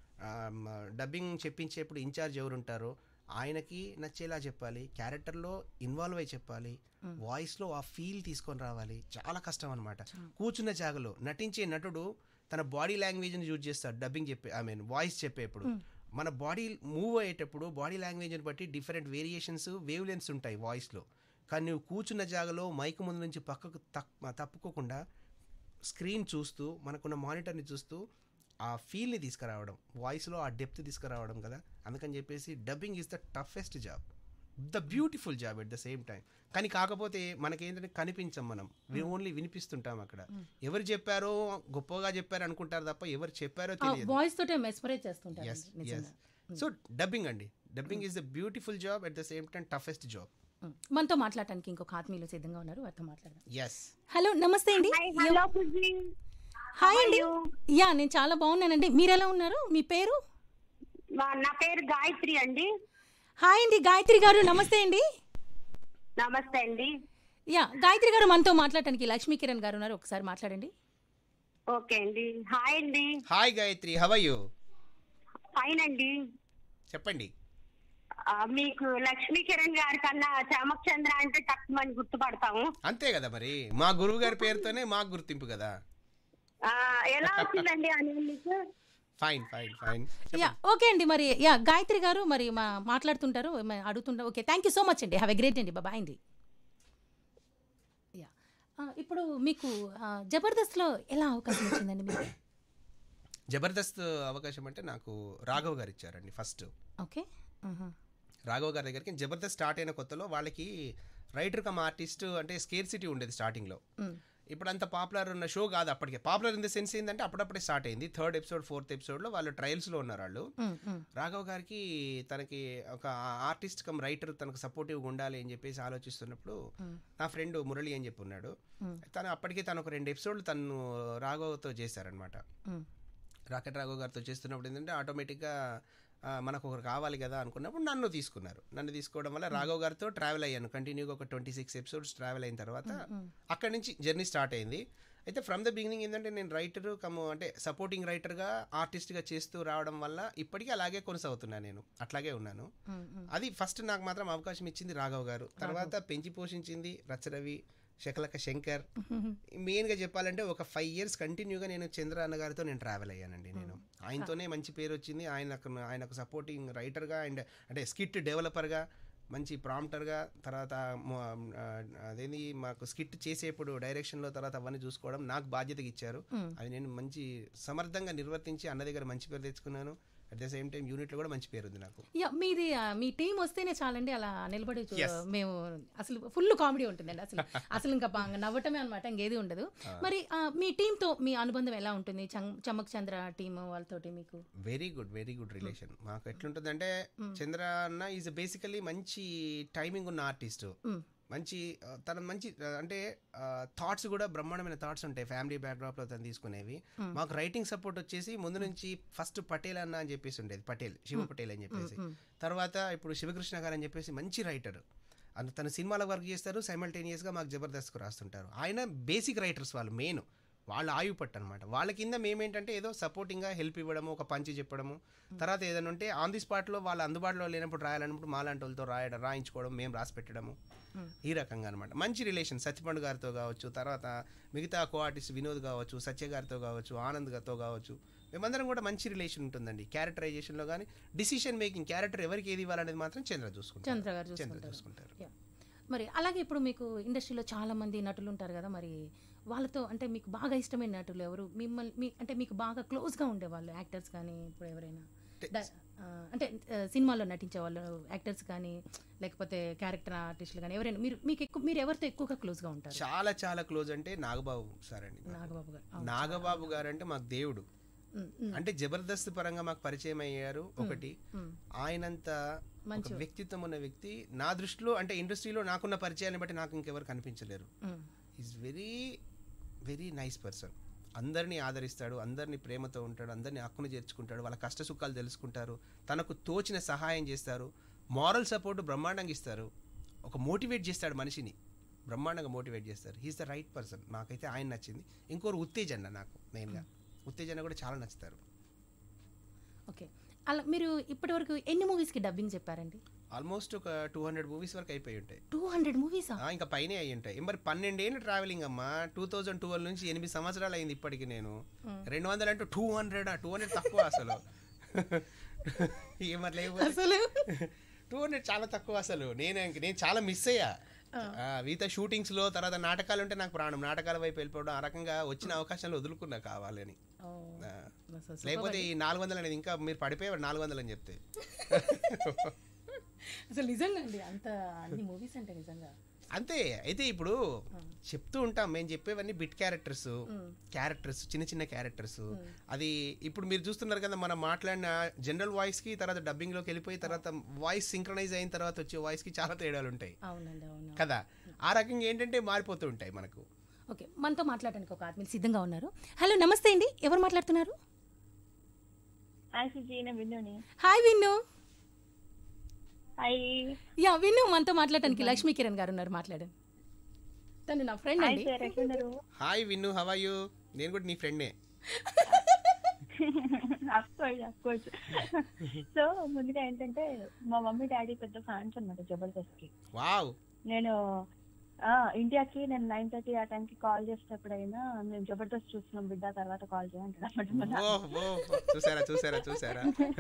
Speaker 2: డబ్బింగ్ చెప్పించేప్పుడు ఇన్ఛార్జ్ ఎవరు ఉంటారో ఆయనకి నచ్చేలా చెప్పాలి క్యారెక్టర్లో ఇన్వాల్వ్ అయి చెప్పాలి వాయిస్లో ఆ ఫీల్ తీసుకొని రావాలి చాలా కష్టం అనమాట కూర్చున్న జాగలో నటించే నటుడు తన బాడీ లాంగ్వేజ్ని యూజ్ చేస్తాడు డబ్బింగ్ చెప్పే ఐ మీన్ వాయిస్ చెప్పేప్పుడు మన బాడీ మూవ్ అయ్యేటప్పుడు బాడీ లాంగ్వేజ్ని బట్టి డిఫరెంట్ వేరియేషన్స్ వేవ్ లెన్స్ ఉంటాయి వాయిస్లో కానీ నువ్వు కూర్చున్న జాగలో మైక్ ముందు నుంచి పక్కకు తక్- తప్పుకోకుండా స్క్రీన్ చూస్తూ మనకున్న మానిటర్ని చూస్తూ ఆ ఫీల్ని తీసుకురావడం వాయిస్లో ఆ డెప్త్ తీసుకురావడం కదా అందుకని చెప్పేసి dubbing is the toughest job the beautiful job at the same time కానీ కాకపోతే మనకేంటంటే కనిపించం మనం ఓన్లీ వినిపిస్తుంటాం అక్కడ ఎవరు చెప్పారో గొప్పగా చెప్పారు అనుకుంటారు తప్ప ఎవరు చెప్పారో తెలియదు
Speaker 1: వాయిస్ తోటే మెస్మరైజ్ చేస్తుంటారు
Speaker 2: ఎస్
Speaker 1: నిజంగా
Speaker 2: ఎస్ సో డబ్బింగ్ అండి dubbing is the beautiful job at the same time toughest job
Speaker 1: um, మనతో మాట్లాడటానికి ఇంకొక ఆత్మీయులు సిద్ధంగా ఉన్నారు వారితో మాట్లాడదాం
Speaker 2: ఎస్
Speaker 1: హలో నమస్తే అండి
Speaker 3: హాయ్ హలో సుజీ
Speaker 1: హాయ్ అండి
Speaker 3: you?
Speaker 1: యా నేను చాలా బాగున్నానండి మీరు ఎలా ఉన్నారు మీ పేరు
Speaker 3: మా- నా పేరు గాయత్రి అండి
Speaker 1: హాయ్ అండి గాయత్రి గారు నమస్తే అండి
Speaker 3: నమస్తే అండి
Speaker 1: యా గాయత్రి గారు మనతో మాట్లాడటానికి లక్ష్మీ కిరణ్ గారు ఉన్నారు ఒకసారి మాట్లాడండి
Speaker 3: ఓకే అండి హాయ్ అండి
Speaker 2: hi Gayatri how you
Speaker 3: fine అండి
Speaker 2: చెప్పండి
Speaker 3: ఆ, మీకు లక్ష్మీ కిరణ్ గారి కన్నా చామక్ చంద్ర అంటే తక్కువ మంది గుర్తుపడతాము
Speaker 2: అంతే కదా మరి మా గురువు గారి పేరుతోనే మాకు గుర్తింపు కదా
Speaker 3: ఆ, ఎలా వచ్చిందండి అని మీకు
Speaker 2: fine fine fine
Speaker 1: yeah okay అండి మరి యా గాయత్రి గారు మరి మా మాట్లాడుతుంటారు మ- అడుగుతుంటారు okay thank you so much అండి హ్యావ్ ఎ గ్రేట్ అండి బాయ్ అండి యా ఆ, ఇప్పుడు మీకు ఆ, జబర్దస్త్లో ఎలా అవకాశం వచ్చిందండి మీకు
Speaker 2: జబర్దస్త్ అవకాశం అంటే నాకు రాఘవ్ గారు ఇచ్చారండి ఫస్ట్
Speaker 1: ఓకే ఆహా.
Speaker 2: రాఘవ్ గారి దగ్గరికి జబర్దస్త్ స్టార్ట్ అయిన కొత్తలో వాళ్ళకి రైటర్ కమ్ ఆర్టిస్ట్ అంటే స్కేర్ సిటీ ఉండేది స్టార్టింగ్లో
Speaker 1: మ్.
Speaker 2: ఇప్పుడు అంత పాపులర్ ఉన్న షో కాదు అప్పటికే పాపులర్ ఇన్ ద సెన్స్ ఏంటంటే అప్పుడప్పుడే స్టార్ట్ అయింది థర్డ్ ఎపిసోడ్ ఫోర్త్ ఎపిసోడ్లో వాళ్ళు ట్రయల్స్లో ఉన్నారు వాళ్ళు
Speaker 1: మ్, మ్.
Speaker 2: రాఘవ్ గారికి తనకి ఒక ఆర్టిస్ట్ కమ్ రైటర్ తనకు సపోర్టివ్గా ఉండాలి అని చెప్పేసి ఆలోచిస్తున్నప్పుడు నా ఫ్రెండ్ మురళి అని చెప్పి ఉన్నాడు తను అప్పటికే తను ఒక రెండు ఎపిసోడ్లు తను రాఘవ్తో చేశారనమాట
Speaker 1: మ్.
Speaker 2: రాకెట్ రాఘవ్ గారితో చేస్తున్నప్పుడు ఏంటంటే ఆటోమేటిక్గా ఆ, మనకు ఒకరు కావాలి కదా అనుకున్నప్పుడు నన్ను తీసుకున్నారు నన్ను తీసుకోవడం వల్ల రాఘవ్ గారితో ట్రావెల్ అయ్యాను కంటిన్యూగా ఒక ట్వంటీ సిక్స్ ఎపిసోడ్స్ ట్రావెల్ అయిన తర్వాత అక్కడి నుంచి జర్నీ స్టార్ట్ అయింది అయితే ఫ్రమ్ ద బిగినింగ్ ఏంటంటే నేను రైటర్ కమ్ అంటే సపోర్టింగ్ రైటర్గా ఆర్టిస్ట్గా చేస్తూ రావడం వల్ల ఇప్పటికీ అలాగే కొనసాగుతున్నాను నేను అట్లాగే ఉన్నాను అది ఫస్ట్ నాకు మాత్రం అవకాశం ఇచ్చింది రాఘవ్ గారు తర్వాత పెంచి పోషించింది రచరవి శకలక శంకర్ మెయిన్గా చెప్పాలంటే ఒక ఫైవ్ ఇయర్స్ కంటిన్యూగా నేను చంద్ర అన్న గారితో నేను ట్రావెల్ అయ్యానండి నేను ఆయనతోనే మంచి పేరు వచ్చింది ఆయనకు ఆయనకు సపోర్టింగ్ రైటర్గా అండ్ అంటే స్కిట్ డెవలపర్గా మంచి ప్రాంప్టర్గా తర్వాత మొ- ఆ, అదేంది మాకు స్కిట్ చేసేప్పుడు డైరెక్షన్లో తర్వాత అవన్నీ చూసుకోవడం నాకు బాధ్యతగా ఇచ్చారు అది నేను మంచి సమర్థంగా నిర్వర్తించి అన్న దగ్గర మంచి పేరు తెచ్చుకున్నాను అట్ ద సేమ్ టైం యూనిట్లో కూడా మంచి పేరు ఉంది నాకు
Speaker 1: యా మీది ఆ, మీ టీం వస్తేనే చాలండి అలా నిలబడి చూ- మేము అసలు ఫుల్ కామెడీ ఉంటుందండి అసలు అసలు ఇంకా బా- నవ్వటమే అనమాట ఇంకేది ఉండదు మరి ఆ, మీ టీంతో మీ అనుబంధం ఎలా ఉంటుంది చం- చమ్మక్ చంద్ర టీం వాళ్ళతోటి మీకు
Speaker 2: very good very good relation మాకు ఎట్లుంటుందంటే చంద్ర అన్న ఈజ్ బేసికలీ మంచి టైమింగ్ ఉన్న ఆర్టిస్ట్ మంచి ఆ, తన మంచి ఆ, అంటే థాట్స్ కూడా బ్రహ్మాండమైన థాట్స్ ఉంటాయి ఫ్యామిలీ బ్యాక్డ్రాప్ లో తను తీసుకునేవి మాకు రైటింగ్ సపోర్ట్ వచ్చేసి ముందు నుంచి ఫస్ట్ పటేల్ అన్న అని చెప్పేసి ఉండేది పటేల్ శివ పటేల్ అని చెప్పేసి తర్వాత ఇప్పుడు శివకృష్ణ గారు అని చెప్పేసి మంచి రైటర్ అంత తన సినిమాలో వర్క్ చేస్తారు సైమల్టేనియస్గా మాకు జబర్దస్త్కు రాస్తుంటారు ఆయన బేసిక్ రైటర్స్ వాళ్ళు మెయిన్ వాళ్ళ ఆయువు పట్టు అనమాట వాళ్ళ కింద మేమేంటంటే ఏదో సపోర్టింగ్గా హెల్ప్ ఇవ్వడము ఒక పంచి చెప్పడము తర్వాత ఏదైనా ఉంటే ఆన్ ది స్పాట్లో వాళ్ళు అందుబాటులో లేనప్పుడు రాయాలన్నప్పుడు మాలాంటి వాళ్ళతో రాయడం రాయించుకోవడం మేము రాసి పెట్టడము ఈ రకంగా అనమాట మంచి రిలేషన్ సత్యపండు గారితో కావచ్చు తర్వాత మిగతా కో ఆర్టిస్ట్ వినోద్ కావచ్చు సత్య గారితో కావచ్చు ఆనంద్ గారితో కావచ్చు మేమందరం కూడా మంచి రిలేషన్ ఉంటుందండి క్యారెక్టరైజేషన్లో కానీ డిసిషన్ మేకింగ్ క్యారెక్టర్ ఎవరికి ఏది ఇవ్వాలనేది మాత్రం చంద్ర చూసుకుంటారు
Speaker 1: చంద్ర గారు
Speaker 2: చంద్ర
Speaker 1: చూసుకుంటారు
Speaker 2: చూసుకుంటారు
Speaker 1: యా. మరి అలాగే ఇప్పుడు మీకు ఇండస్ట్రీలో చాలా మంది నటులు ఉంటారు కదా మరి వాళ్ళతో అంటే మీకు బాగా ఇష్టమైన నటులు ఎవరు మిమ్మల్ని మీ అంటే మీకు బాగా క్లోజ్గా ఉండేవాళ్ళు యాక్టర్స్ కానీ ఇప్పుడు ఎవరైనా ద- ఆ, అంటే ఆ, సినిమాల్లో నటించే వాళ్ళు యాక్టర్స్ కానీ లేకపోతే క్యారెక్టర్ ఆర్టిస్టులు కానీ ఎవరైనా మీరు మీకు ఎక్కువ మీరు ఎవరితో ఎక్కువగా క్లోజ్గా ఉంటారు
Speaker 2: చాలా చాలా క్లోజ్ అంటే నాగబాబు సార్ అండి మాకు.
Speaker 1: నాగబాబు గారు అవును.
Speaker 2: నాగబాబు గారు అంటే మాకు దేవుడు
Speaker 1: ఉమ్, ఉమ్,
Speaker 2: అంటే జబర్దస్త్ పరంగా మాకు పరిచయం అయ్యారు ఒకటి
Speaker 1: ఉమ్.
Speaker 2: ఆయనంత ఒక వ్యక్తిత్వం ఉన్న వ్యక్తి నా దృష్టిలో అంటే ఇండస్ట్రీలో నాకున్న పరిచయాన్ని బట్టి నాకు ఇంకెవరు కనిపించలేరు
Speaker 1: ఉమ్.
Speaker 2: Is very very nice person అందరినీ ఆదరిస్తాడు అందరినీ ప్రేమతో ఉంటాడు అందరినీ హక్కును చేర్చుకుంటాడు వాళ్ళ కష్ట సుఖాలు తెలుసుకుంటారు తనకు తోచిన సహాయం చేస్తారు మారల్ సపోర్ట్ బ్రహ్మాండంగా ఇస్తారు ఒక మోటివేట్ చేస్తాడు మనిషిని బ్రహ్మాండంగా మోటివేట్ చేస్తారు హీస్ ద రైట్ పర్సన్ నాకైతే ఆయన నచ్చింది ఇంకోరు ఉత్తేజన నాకు మెయిన్గా ఉత్తేజన కూడా చాలా నచ్చుతారు
Speaker 1: ఓకే అలా మీరు ఇప్పటివరకు ఎన్ని మూవీస్కి డబ్బింగ్ చెప్పారండి
Speaker 2: ఆల్మోస్ట్ ఒక టూ హండ్రెడ్ మూవీస్ వరకు అయిపోయి ఉంటాయి
Speaker 1: టూ హండ్రెడ్ మూవీసా
Speaker 2: ఆ, ఇంకా పైనే అయి ఉంటాయి మరి పన్నెండేళ్ళు ట్రావెలింగ్ అమ్మా టూ థౌజండ్ ట్వెల్వ్ నుంచి ఎనిమిది సంవత్సరాలు అయింది ఇప్పటికి నేను రెండు వందలు అంటే టూ హండ్రెడ్ టూ హండ్రెడ్ తక్కువ అసలు ఏమట్లా
Speaker 1: అసలు
Speaker 2: టూ హండ్రెడ్ చాలా తక్కువ అసలు నేను ఇంక- నేను చాలా మిస్ అయ్యా ఆ, మిగతా షూటింగ్స్ లో తర్వాత నాటకాలు ఉంటే నాకు ప్రాణం నాటకాల వైపు వెళ్ళిపోవడం ఆ రకంగా వచ్చిన అవకాశాలు వదులుకున్నా కావాలని
Speaker 1: ఓ,
Speaker 2: ఆ,
Speaker 1: అసలు
Speaker 2: లేకపోతే ఈ నాలుగు వందలు అనేది ఇంకా మీరు పడిపోయేవారు నాలుగు వందలు అని చెప్తే
Speaker 1: అసలు నిజంగా అండి అంత అన్ని మూవీస్ అంటే నిజంగా
Speaker 2: అంతే అయితే ఇప్పుడు చెప్తూ ఉంటాం మేము చెప్పేవన్నీ బిట్ క్యారెక్టర్స్ క్యారెక్టర్స్ చిన్న చిన్న క్యారెక్టర్స్ అది ఇప్పుడు మీరు చూస్తున్నారు కదా మనం మాట్లాడిన జనరల్ వాయిస్ కి తర్వాత డబ్బింగ్ లోకి వెళ్ళిపోయి తర్వాత వాయిస్ సింక్రనైజ్ అయిన తర్వాత వచ్చే వాయిస్ కి చాలా తేడాలు ఉంటాయి
Speaker 1: అవునండి అవును
Speaker 2: కదా ఆ రకంగా ఏంటంటే మారిపోతూ ఉంటాయి మనకు
Speaker 1: ఓకే మనతో మాట్లాడడానికి ఒక ఆత్మీయులు సిద్ధంగా ఉన్నారు హలో నమస్తే అండి ఎవరు మాట్లాడుతున్నారు
Speaker 3: హాయ్ సుజీన విన్నుని
Speaker 1: hi Vinnu
Speaker 3: hi
Speaker 1: yeah Vinnu మనతో మాట్లాడడానికి లక్ష్మీ కిరణ్ గారు ఉన్నారు మాట్లాడండి తను నా ఫ్రెండ్
Speaker 3: హాయ్
Speaker 1: అండి
Speaker 3: సార్ ఎట్లున్నారు
Speaker 2: హాయ్ విన్ను హవ్ యూ నేను కూడా నీ ఫ్రెండే
Speaker 7: అఫ్కోర్స్ అఫ్కోర్స్ సో ముందుగా ఏంటంటే మా మమ్మీ డాడీ పెద్ద ఫ్యాన్స్ అన్నమాట జబర్దస్త్ కి
Speaker 2: వావ్
Speaker 7: నేను ఆ ఇండియాకి నేను నైన్ థర్టీ ఆ టైంకి కాల్ చేసేటప్పుడైనా మేము జబర్దస్త్ చూస్తున్నాం బిడ్డ తర్వాత కాల్ చేయంటాడు అనమాట
Speaker 2: ఓ ఓ చూసారా చూసారా చూసారా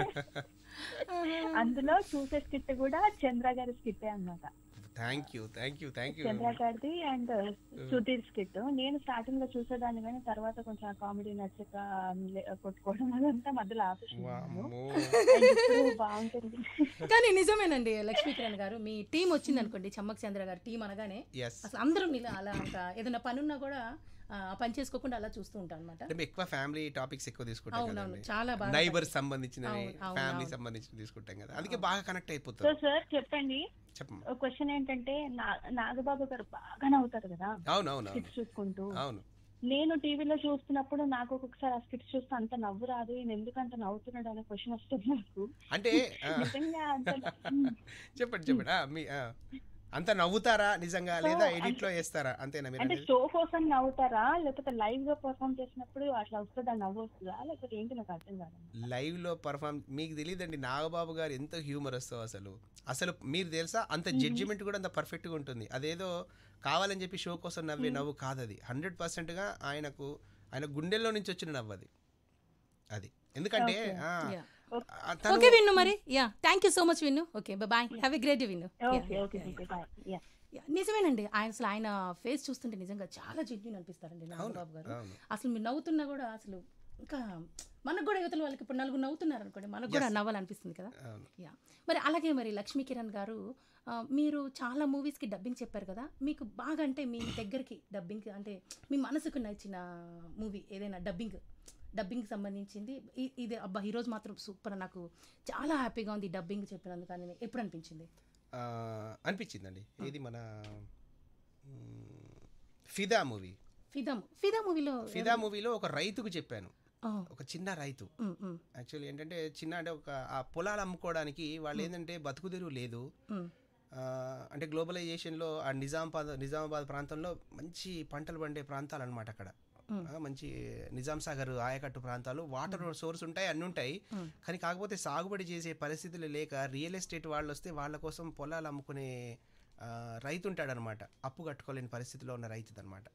Speaker 7: అందులో చూసే స్కిట్ కూడా చంద్ర గారి స్కిట్టే అన్నమాట
Speaker 2: thank you thank you thank you
Speaker 7: Chandra గారిది అండ్ సుధీర్ స్కిట్ నేను స్టార్టింగ్ లో చూసేదాన్ని కానీ తర్వాత కొంచెం కామెడీ నచ్చక లే- కొట్టుకోవడం అదంతా మధ్యలో ఆపేసాను
Speaker 2: వామ్మో.
Speaker 7: ఇప్పుడు బాగుంటుంది
Speaker 1: కానీ నిజమేనండి లక్ష్మీకిరణ్ గారు మీ టీం వచ్చింది అనుకోండి చమ్మక్ చంద్ర గారు టీం అనగానే
Speaker 2: ఎస్
Speaker 1: అసలు అందరూ మీలా అలా ఒక ఏదైనా పని ఉన్నా కూడా ఆ ఆ పని చేసుకోకుండా అలా చూస్తూ ఉంటాం అనమాట
Speaker 2: అంటే మేము ఎక్కువ ఫ్యామిలీ టాపిక్స్ ఎక్కువ తీసుకుంటాం
Speaker 1: అవునవును
Speaker 2: కదండి
Speaker 1: చాలా బాగా
Speaker 2: నైబర్స్ సంబంధించినవి
Speaker 1: అవును, అవును,
Speaker 2: ఫ్యామిలీ
Speaker 1: అవును.
Speaker 2: సంబంధించినవి తీసుకుంటాం కదా అందుకే బాగా కనెక్ట్
Speaker 7: సో
Speaker 2: అయిపోతాం
Speaker 7: సార్ చెప్పండి
Speaker 2: చెప్పమ్మా
Speaker 7: క్వశ్చన్ ఏంటంటే నా- నాగబాబు గారు బాగా నవ్వుతారు కదా
Speaker 2: అవును అవును అవును
Speaker 7: స్కిట్స్ చూసుకుంటూ
Speaker 2: అవును
Speaker 7: నేను టీవీలో చూస్తున్నప్పుడు నాకు ఒక్కొక్కసారి ఆ స్కిట్స్ చూస్తే అంత నవ్వు రాదు ఈయన ఎందుకు అంత నవ్వుతున్నాడు అనే క్వశ్చన్ వస్తుంది నాకు
Speaker 2: అంటే ఆ,
Speaker 7: నిజంగా అంత
Speaker 2: చెప్పండి చెప్పండి ఆ, మీ ఆ, అంత నవ్వుతారా నిజంగా
Speaker 7: So,
Speaker 2: లేదా
Speaker 7: అంటే-
Speaker 2: ఎడిట్ లో వేస్తారా అంతేనా మీరు
Speaker 7: అంటే
Speaker 2: అనేది?
Speaker 7: షో కోసం నవ్వుతారా లేకపోతే లైవ్ గా పర్ఫామ్ చేసినప్పుడు అట్లా వస్తుందా నవ్వు వస్తుందా లేకపోతే ఏంటి నాకు అర్థం కాదు
Speaker 2: లైవ్ లో పర్ఫామ్ మీకు తెలియదండి నాగబాబు గారు ఎంత హ్యూమర్ వస్తావు అసలు అసలు మీరు తెలుసా అంత జడ్జిమెంట్ కూడా అంత పర్ఫెక్ట్ గా ఉంటుంది అదేదో కావాలని చెప్పి షో కోసం నవ్వే నవ్వు కాదు అది హండ్రెడ్ పర్సెంట్ గా ఆయనకు ఆయన గుండెల్లో నుంచి వచ్చిన నవ్వు అది అది ఎందుకంటే
Speaker 7: Okay.
Speaker 2: ఆ,
Speaker 1: Yeah.
Speaker 2: ఆ, తను
Speaker 1: ఓకే విన్ను మరి yeah thank you so much Vinnu okay bye have a great Vinnu
Speaker 7: okay okay okay bye yeah
Speaker 1: నిజమేనండి ఆయన అసలు ఆయన ఫేస్ చూస్తుంటే నిజంగా చాలా జెన్యున్ అనిపిస్తారండి నాగబాబు గారు
Speaker 2: అవును.
Speaker 1: అసలు మీరు నవ్వుతున్నా కూడా అసలు ఇంకా మనకు కూడా యువతల వాళ్ళకి ఇప్పుడు నలుగురు నవ్వుతున్నారు అనుకోండి మనకు కూడా నవ్వాలనిపిస్తుంది కదా
Speaker 2: అవును.
Speaker 1: యా మరి అలాగే మరి లక్ష్మీ కిరణ్ గారు ఆ, మీరు చాలా మూవీస్కి డబ్బింగ్ చెప్పారు కదా మీకు బాగా అంటే మీ దగ్గరికి డబ్బింగ్ అంటే మీ మనసుకు నచ్చిన మూవీ ఏదైనా డబ్బింగ్ డబ్బింగ్ సంబంధించింది ఇ- ఇది అబ్బా ఈరోజు మాత్రం సూపర్ నాకు చాలా హ్యాపీగా ఉంది డబ్బింగ్ చెప్పినందుకు అని ఎప్పుడు అనిపించింది
Speaker 2: ఆ, అనిపించిందండి ఇది మన మ్, ఫిదా మూవీ
Speaker 1: ఫిదా ఫిదా మూవీలో
Speaker 2: ఫిదా మూవీలో ఒక రైతుకు చెప్పాను
Speaker 1: ఆ,
Speaker 2: ఒక చిన్న రైతు
Speaker 1: ఉమ్, ఉమ్,
Speaker 2: యాక్చువల్లీ ఏంటంటే చిన్న అంటే ఒక ఆ పొలాలు అమ్ముకోవడానికి వాళ్ళు ఏంటంటే బతుకు తెరువు లేదు
Speaker 1: ఉమ్,
Speaker 2: ఆ, అంటే గ్లోబలైజేషన్లో ఆ నిజామాబాద్ నిజామాబాద్ ప్రాంతంలో మంచి పంటలు పండే ప్రాంతాలు అనమాట అక్కడ
Speaker 1: Hmm.
Speaker 2: ఆ, మంచి నిజాం సాగర్ ఆయకట్టు ప్రాంతాలు వాటర్ సోర్స్ ఉంటాయి అన్నీ ఉంటాయి
Speaker 1: Hmm.
Speaker 2: కానీ కాకపోతే సాగుబడి చేసే పరిస్థితులు లేక రియల్ ఎస్టేట్ వాళ్ళు వస్తే వాళ్ళ కోసం పొలాలు అమ్ముకునే ఆ, రైతు ఉంటాడనమాట అప్పు కట్టుకోలేని పరిస్థితిలో ఉన్న రైతు అనమాట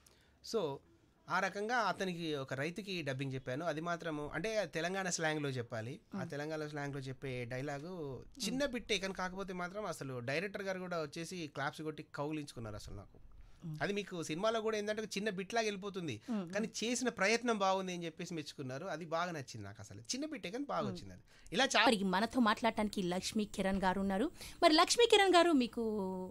Speaker 2: సో ఆ రకంగా అతనికి ఒక రైతుకి డబ్బింగ్ చెప్పాను అది మాత్రము అంటే తెలంగాణ స్లాంగ్లో చెప్పాలి ఆ తెలంగాణ స్లాంగ్లో చెప్పే డైలాగు చిన్న బిట్టే కానీ కాకపోతే మాత్రం అసలు డైరెక్టర్ గారు కూడా వచ్చేసి క్లాప్స్ కొట్టి కౌలించుకున్నారు అసలు నాకు అది మీకు సినిమాలో కూడా ఏంటంటే ఒక చిన్న బిట్లాగా వెళ్ళిపోతుంది కానీ చేసిన ప్రయత్నం బాగుంది అని చెప్పేసి మెచ్చుకున్నారు అది బాగా నచ్చింది నాకు అసలు చిన్న బిట్టే కానీ బాగా వచ్చింది అది ఇలా చాలా
Speaker 1: మరి మనతో మాట్లాడటానికి లక్ష్మీ కిరణ్ గారు ఉన్నారు మరి లక్ష్మీ కిరణ్ గారు మీకు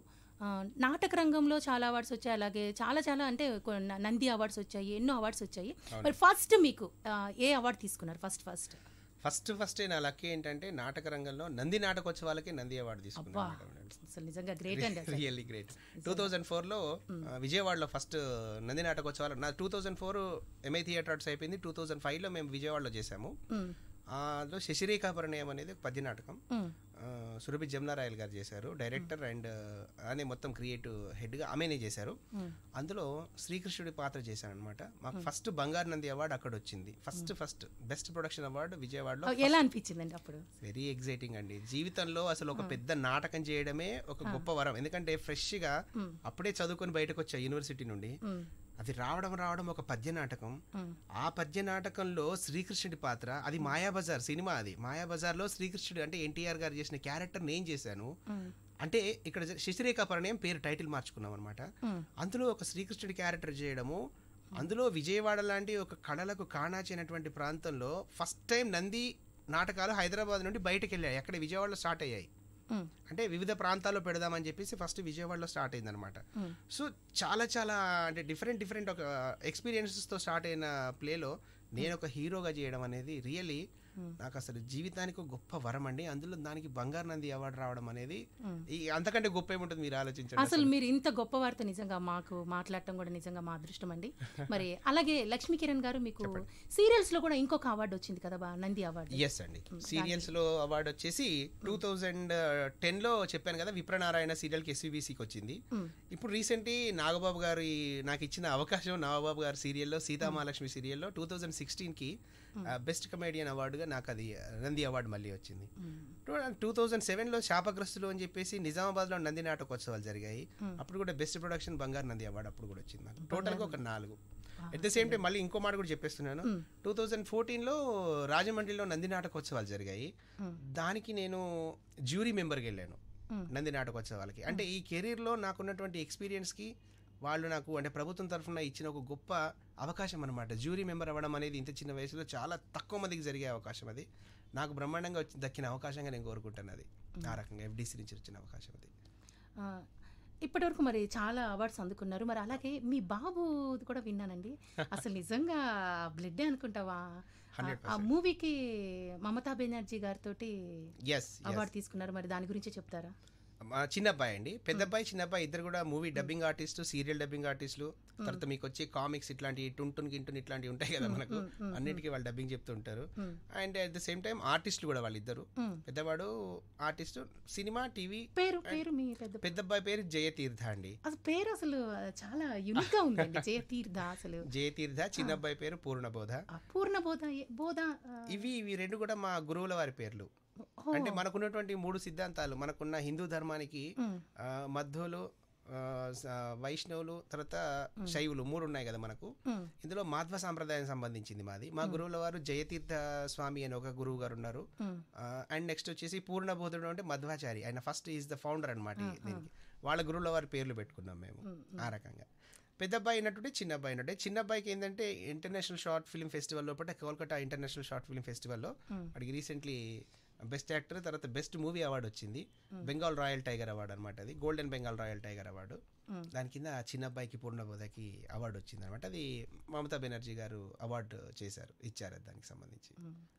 Speaker 1: ఆ, నాటక రంగంలో చాలా అవార్డ్స్ వచ్చాయి అలాగే చాలా చాలా అంటే కొ- న- నంది అవార్డ్స్ వచ్చాయి ఎన్నో అవార్డ్స్ వచ్చాయి మరి ఫస్ట్ మీకు ఆ, ఏ అవార్డు తీసుకున్నారు ఫస్ట్ ఫస్ట్
Speaker 2: ఫస్ట్ ఫస్ట్ నా లక్ ఏంటంటే నాటక రంగంలో నంది నాటకోత్సవాలకి నంది అవార్డు
Speaker 1: అబ్బా
Speaker 2: తీసుకున్నాను
Speaker 1: అసలు నిజంగా గ్రేట్ అండి అసలు.
Speaker 2: రియల్లీ గ్రేట్ టూ థౌజండ్ ఫోర్లో విజయవాడలో ఫస్ట్ నంది నాటకోత్సవాలు నా two thousand four MI theatre arts అయిపోయింది టూ థౌజండ్ ఫైవ్లో మేము విజయవాడలో చేసాము
Speaker 1: ఉమ్,
Speaker 2: అందులో శశిరేఖా పరిణయం అనేది ఒక పద్య నాటకం
Speaker 1: ఉమ్,
Speaker 2: ఆ, సురభి జమునారాయల్ గారు చేశారు డైరెక్టర్ అండ్ అనే మొత్తం క్రియేటివ్ హెడ్గా ఆమెనే చేశారు అందులో శ్రీకృష్ణుడి పాత్ర చేశాను అనమాట మాకు ఫస్ట్ బంగారు నంది అవార్డు అక్కడ వచ్చింది first first best production award విజయవాడలో
Speaker 1: ఎలా అనిపించిందండి అప్పుడు
Speaker 2: వెరీ ఎగ్జైటింగ్ అండి జీవితంలో అసలు ఒక పెద్ద నాటకం చేయడమే ఒక గొప్ప వరం ఎందుకంటే ఫ్రెష్ గా అప్పుడే చదువుకొని బయటకు వచ్చా యూనివర్సిటీ నుండి
Speaker 1: ఉమ్,
Speaker 2: అది రావడం రావడం ఒక పద్య నాటకం
Speaker 1: ఉమ్,
Speaker 2: ఆ పద్య నాటకంలో శ్రీకృష్ణుడి పాత్ర అది మాయాబజార్ సినిమా అది మాయాబజార్లో శ్రీకృష్ణుడు అంటే ఎన్టీఆర్ గారు చేసిన క్యారెక్టర్ నేను చేశాను
Speaker 1: ఉమ్,
Speaker 2: అంటే ఇక్కడ శశిరేఖ పరిణయం పేరు టైటిల్ మార్చుకున్నాం అనమాట
Speaker 1: ఉమ్,
Speaker 2: అందులో ఒక శ్రీకృష్ణుడి క్యారెక్టర్ చేయడము అందులో విజయవాడ లాంటి ఒక కళలకు కాణాచినటువంటి ప్రాంతంలో ఫస్ట్ టైం నంది నాటకాలు హైదరాబాద్ నుండి బయటకు వెళ్ళాయి అక్కడ విజయవాడలో స్టార్ట్ అయ్యాయి
Speaker 1: ఉమ్,
Speaker 2: అంటే వివిధ ప్రాంతాల్లో పెడదామని చెప్పేసి ఫస్ట్ విజయవాడలో స్టార్ట్ అయిందనమాట
Speaker 1: ఉమ్.
Speaker 2: సో చాలా చాలా అంటే డిఫరెంట్ డిఫరెంట్ ఒక ఎక్స్పీరియన్సెస్తో స్టార్ట్ అయిన ప్లేలో నేను ఒక హీరోగా చేయడం అనేది రియలీ నాకు అసలు జీవితానికి ఒక గొప్ప వరం అండి అందులో దానికి బంగారు నంది అవార్డు రావడం అనేది ఈ అంతకంటే గొప్ప ఏముంటుంది మీరు ఆలోచించండి
Speaker 1: అసలు మీరు ఇంత గొప్ప వార్త నిజంగా మాకు మాట్లాడటం కూడా నిజంగా మా అదృష్టం అండి మరి అలాగే లక్ష్మీ కిరణ్ గారు మీకు సీరియల్స్ లో కూడా ఇంకొక అవార్డు వచ్చింది కదా బా నంది అవార్డు
Speaker 2: ఎస్ అండి సీరియల్స్ లో అవార్డు వచ్చేసి టూ థౌజండ్ టెన్ లో చెప్పాను కదా విప్రనారాయణ సీరియల్ కి ఎస్వీబీసీకి వచ్చింది ఇప్పుడు రీసెంట్లీ నాగబాబు గారు ఈ- నాకు ఇచ్చిన అవకాశం నాగబాబు గారి సీరియల్లో సీతామహాలక్ష్మి సీరియల్లో టూ థౌజండ్ సిక్స్టీన్ కి బెస్ట్ కమేడియన్ అవార్డుగా నాకు అది నంది అవార్డు మళ్ళీ వచ్చింది టూ థౌజండ్ సెవెన్లో శాపగ్రస్తులు అని చెప్పేసి నిజామాబాద్లో నంది నాటకోత్సవాలు జరిగాయి అప్పుడు కూడా బెస్ట్ ప్రొడక్షన్ బంగారు నంది అవార్డు అప్పుడు కూడా వచ్చింది నాకు టోటల్గా ఒక నాలుగు అట్ ద సేమ్ టైం మళ్ళీ ఇంకో మాట కూడా చెప్పేస్తున్నాను టూ థౌజండ్ ఫోర్టీన్లో రాజమండ్రిలో నంది నాటకోత్సవాలు జరిగాయి దానికి నేను జ్యూరీ మెంబర్కి వెళ్ళాను నంది నాటకోత్సవాలకి అంటే ఈ కెరీర్లో నాకున్నటువంటి ఎక్స్పీరియన్స్కి వాళ్ళు నాకు అంటే ప్రభుత్వం తరఫున ఇచ్చిన ఒక గొప్ప అవకాశం అనమాట జ్యూరీ మెంబర్ అవ్వడం అనేది ఇంత చిన్న వయసులో చాలా తక్కువ మందికి జరిగే అవకాశం అది నాకు బ్రహ్మాండంగా వచ్చి దక్కిన అవకాశంగా నేను కోరుకుంటాను అది ఆ రకంగా ఎఫ్డీసీ నుంచి వచ్చిన అవకాశం అది
Speaker 1: ఆ, ఇప్పటివరకు మరి చాలా అవార్డ్స్ అందుకున్నారు మరి అలాగే మీ బాబు కూడా విన్నానండి అసలు నిజంగా బ్లడ్ అనుకుంటావా ఆ- ఆ మూవీకి మమతా బెనర్జీ గారితో
Speaker 2: ఎస్
Speaker 1: అవార్డు తీసుకున్నారు మరి దాని గురించి చెప్తారా
Speaker 2: మా చిన్న అబ్బాయి అండి పెద్ద అబ్బాయి చిన్న అబ్బాయి ఇద్దరు కూడా movie dubbing artist serial dubbing ఆర్టిస్టులు తర్వాత మీకు వచ్చే కామిక్స్ ఇట్లాంటి టుంటున్ గింటున్ ఇట్లాంటివి ఉంటాయి కదా మనకు అన్నిటికీ వాళ్ళు డబ్బింగ్ చెప్తూ ఉంటారు and at the same time ఆర్టిస్టులు కూడా వాళ్ళిద్దరు పెద్దవాడు ఆర్టిస్టు సినిమా టీవీ
Speaker 1: పేరు పేరు మీ పెద్ద
Speaker 2: పెద్ద అబ్బాయి పేరు జయతీర్థ అండి
Speaker 1: అసలు పేరు అసలు చాలా యునిక్ గా ఉందండి జయతీర్థ అసలు
Speaker 2: జయతీర్థ చిన్న అబ్బాయి పేరు పూర్ణబోధ
Speaker 1: అపూర్ణ బోధ ఏ- బోధ ఆ,
Speaker 2: ఇవి ఇవి రెండు కూడా మా గురువుల వారి పేర్లు
Speaker 1: ఓ,
Speaker 2: అంటే మనకున్నటువంటి మూడు సిద్ధాంతాలు మనకున్న హిందూ ధర్మానికి
Speaker 1: ఉమ్,
Speaker 2: ఆ, మధ్వులు ఆ, స- వైష్ణవులు తర్వాత శైవులు మూడు ఉన్నాయి కదా మనకు
Speaker 1: ఉమ్,
Speaker 2: ఇందులో మాధ్వ సాంప్రదాయం సంబంధించింది మాది మా గురువుల వారు జయతీర్థ స్వామి అని ఒక గురువు గారు ఉన్నారు
Speaker 1: ఉమ్,
Speaker 2: అండ్ నెక్స్ట్ వచ్చేసి పూర్ణబోధుడు అంటే మధ్వాచారి ఆయన ఫస్ట్ ఈజ్ ద ఫౌండర్ అనమాట దీనికి వాళ్ళ గురువుల వారి పేర్లు పెట్టుకున్నాం మేము ఆ రకంగా పెద్ద అబ్బాయి అయినట్టుంటే చిన్న అబ్బాయి అయినట్టే చిన్న అబ్బాయికి ఏంటంటే ఇంటర్నేషనల్ షార్ట్ ఫిల్మ్ ఫెస్టివల్ లోపల కోల్కతా ఇంటర్నేషనల్ షార్ట్ ఫిల్మ్ ఫెస్టివల్లో వాడికి రీసెంట్లీ బెస్ట్ యాక్టర్ తర్వాత బెస్ట్ మూవీ అవార్డు వచ్చింది బెంగాల్ రాయల్ టైగర్ అవార్డు అనమాట అది golden Bengal royal tiger award దాని కింద ఆ చిన్న అబ్బాయికి పూర్ణబోధకి అవార్డు వచ్చింది అనమాట అది మమతా బెనర్జీ గారు అవార్డు చేశారు ఇచ్చారు దానికి సంబంధించి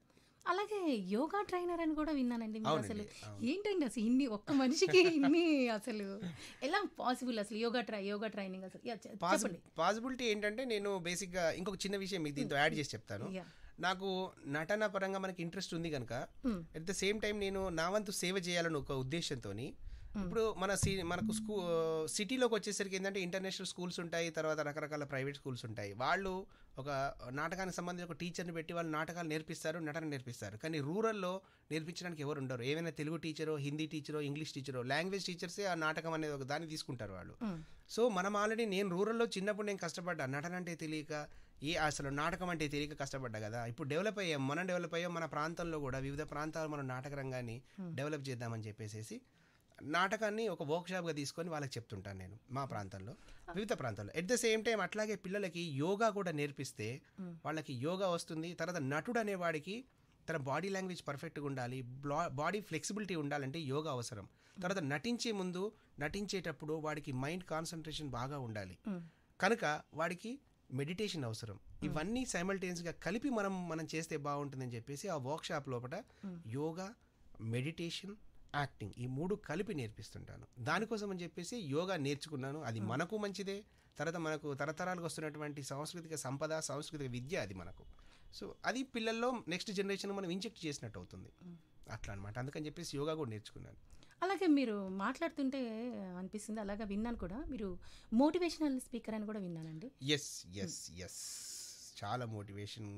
Speaker 1: అలాగే యోగా ట్రైనర్ అని కూడా విన్నానండి మీరు
Speaker 2: అవునండి,
Speaker 1: అసలు
Speaker 2: అవును.
Speaker 1: ఏంటండి అసలు ఇన్ని ఒక్క మనిషికి ఇన్ని అసలు ఎలా పాసిబుల్ అసలు యోగా ట్రై యోగా ట్రైనింగ్ అసలు యా, చె- చెప్పండి
Speaker 2: పాసిబిలిటీ ఏంటంటే నేను బేసిక్గా ఇంకొక చిన్న విషయం మీకు దీంతో యాడ్ చేసి చెప్తాను
Speaker 1: Yeah.
Speaker 2: నాకు నటన పరంగా మనకి ఇంట్రెస్ట్ ఉంది కనుక
Speaker 1: Hmm.
Speaker 2: At the same time నేను నా వంతు సేవ చేయాలని ఒక ఉద్దేశంతో ఇప్పుడు మన సి మనకు స్కూ సిటీలోకి వచ్చేసరికి ఏంటంటే ఇంటర్నేషనల్ స్కూల్స్ ఉంటాయి తర్వాత రకరకాల ప్రైవేట్ స్కూల్స్ ఉంటాయి వాళ్ళు ఒక నాటకానికి సంబంధించి ఒక టీచర్ని పెట్టి వాళ్ళు నాటకాలు నేర్పిస్తారు నటన నేర్పిస్తారు కానీ రూరల్లో నేర్పించడానికి ఎవరు ఉండరు ఏమైనా తెలుగు టీచరో హిందీ టీచరో ఇంగ్లీష్ టీచరో లాంగ్వేజ్ టీచర్సే ఆ నాటకం అనేది ఒక దాన్ని తీసుకుంటారు వాళ్ళు సో మనం ఆల్రెడీ నేను రూరల్లో చిన్నప్పుడు నేను కష్టపడ్డా నటన అంటే తెలియక ఏ అసలు నాటకం అంటే తెలియక కష్టపడ్డా కదా ఇప్పుడు డెవలప్ అయ్యాం మనం డెవలప్ అయ్యాం మన ప్రాంతంలో కూడా వివిధ ప్రాంతాలు మనం నాటక రంగాన్ని డెవలప్ చేద్దామని చెప్పేసి నాటకాన్ని ఒక వర్క్షాప్గా తీసుకొని వాళ్ళకి చెప్తుంటాను నేను మా ప్రాంతంలో వివిధ ప్రాంతాల్లో ఎట్ ద సేమ్ టైం అట్లాగే పిల్లలకి యోగా కూడా నేర్పిస్తే వాళ్ళకి యోగా వస్తుంది తర్వాత నటుడు అనేవాడికి తన బాడీ లాంగ్వేజ్ పర్ఫెక్ట్గా ఉండాలి బాడీ ఫ్లెక్సిబిలిటీ ఉండాలంటే యోగా అవసరం తర్వాత నటించే ముందు నటించేటప్పుడు వాడికి మైండ్ కాన్సన్ట్రేషన్ బాగా ఉండాలి కనుక వాడికి మెడిటేషన్ అవసరం ఇవన్నీ సైమల్టేనియస్గా కలిపి మనం మనం చేస్తే బాగుంటుందని చెప్పేసి ఆ వర్క్షాప్ లోపల యోగా మెడిటేషన్ యాక్టింగ్ ఈ మూడు కలిపి నేర్పిస్తుంటాను దానికోసం అని చెప్పేసి యోగా నేర్చుకున్నాను అది మనకు మంచిదే తర్వాత మనకు తరతరాలకు వస్తున్నటువంటి సాంస్కృతిక సంపద సాంస్కృతిక విద్య అది మనకు సో అది పిల్లల్లో నెక్స్ట్ జనరేషన్ మనం ఇంజెక్ట్ చేసినట్టు అవుతుంది అట్లా అనమాట అందుకని చెప్పేసి యోగా కూడా నేర్చుకున్నాను
Speaker 1: అలాగే మీరు మాట్లాడుతుంటే అనిపిస్తుంది అలాగా విన్నాను కూడా మీరు మోటివేషనల్ స్పీకర్ అని కూడా విన్నానండి
Speaker 2: ఎస్ ఎస్ ఎస్ చాలా మోటివేషన్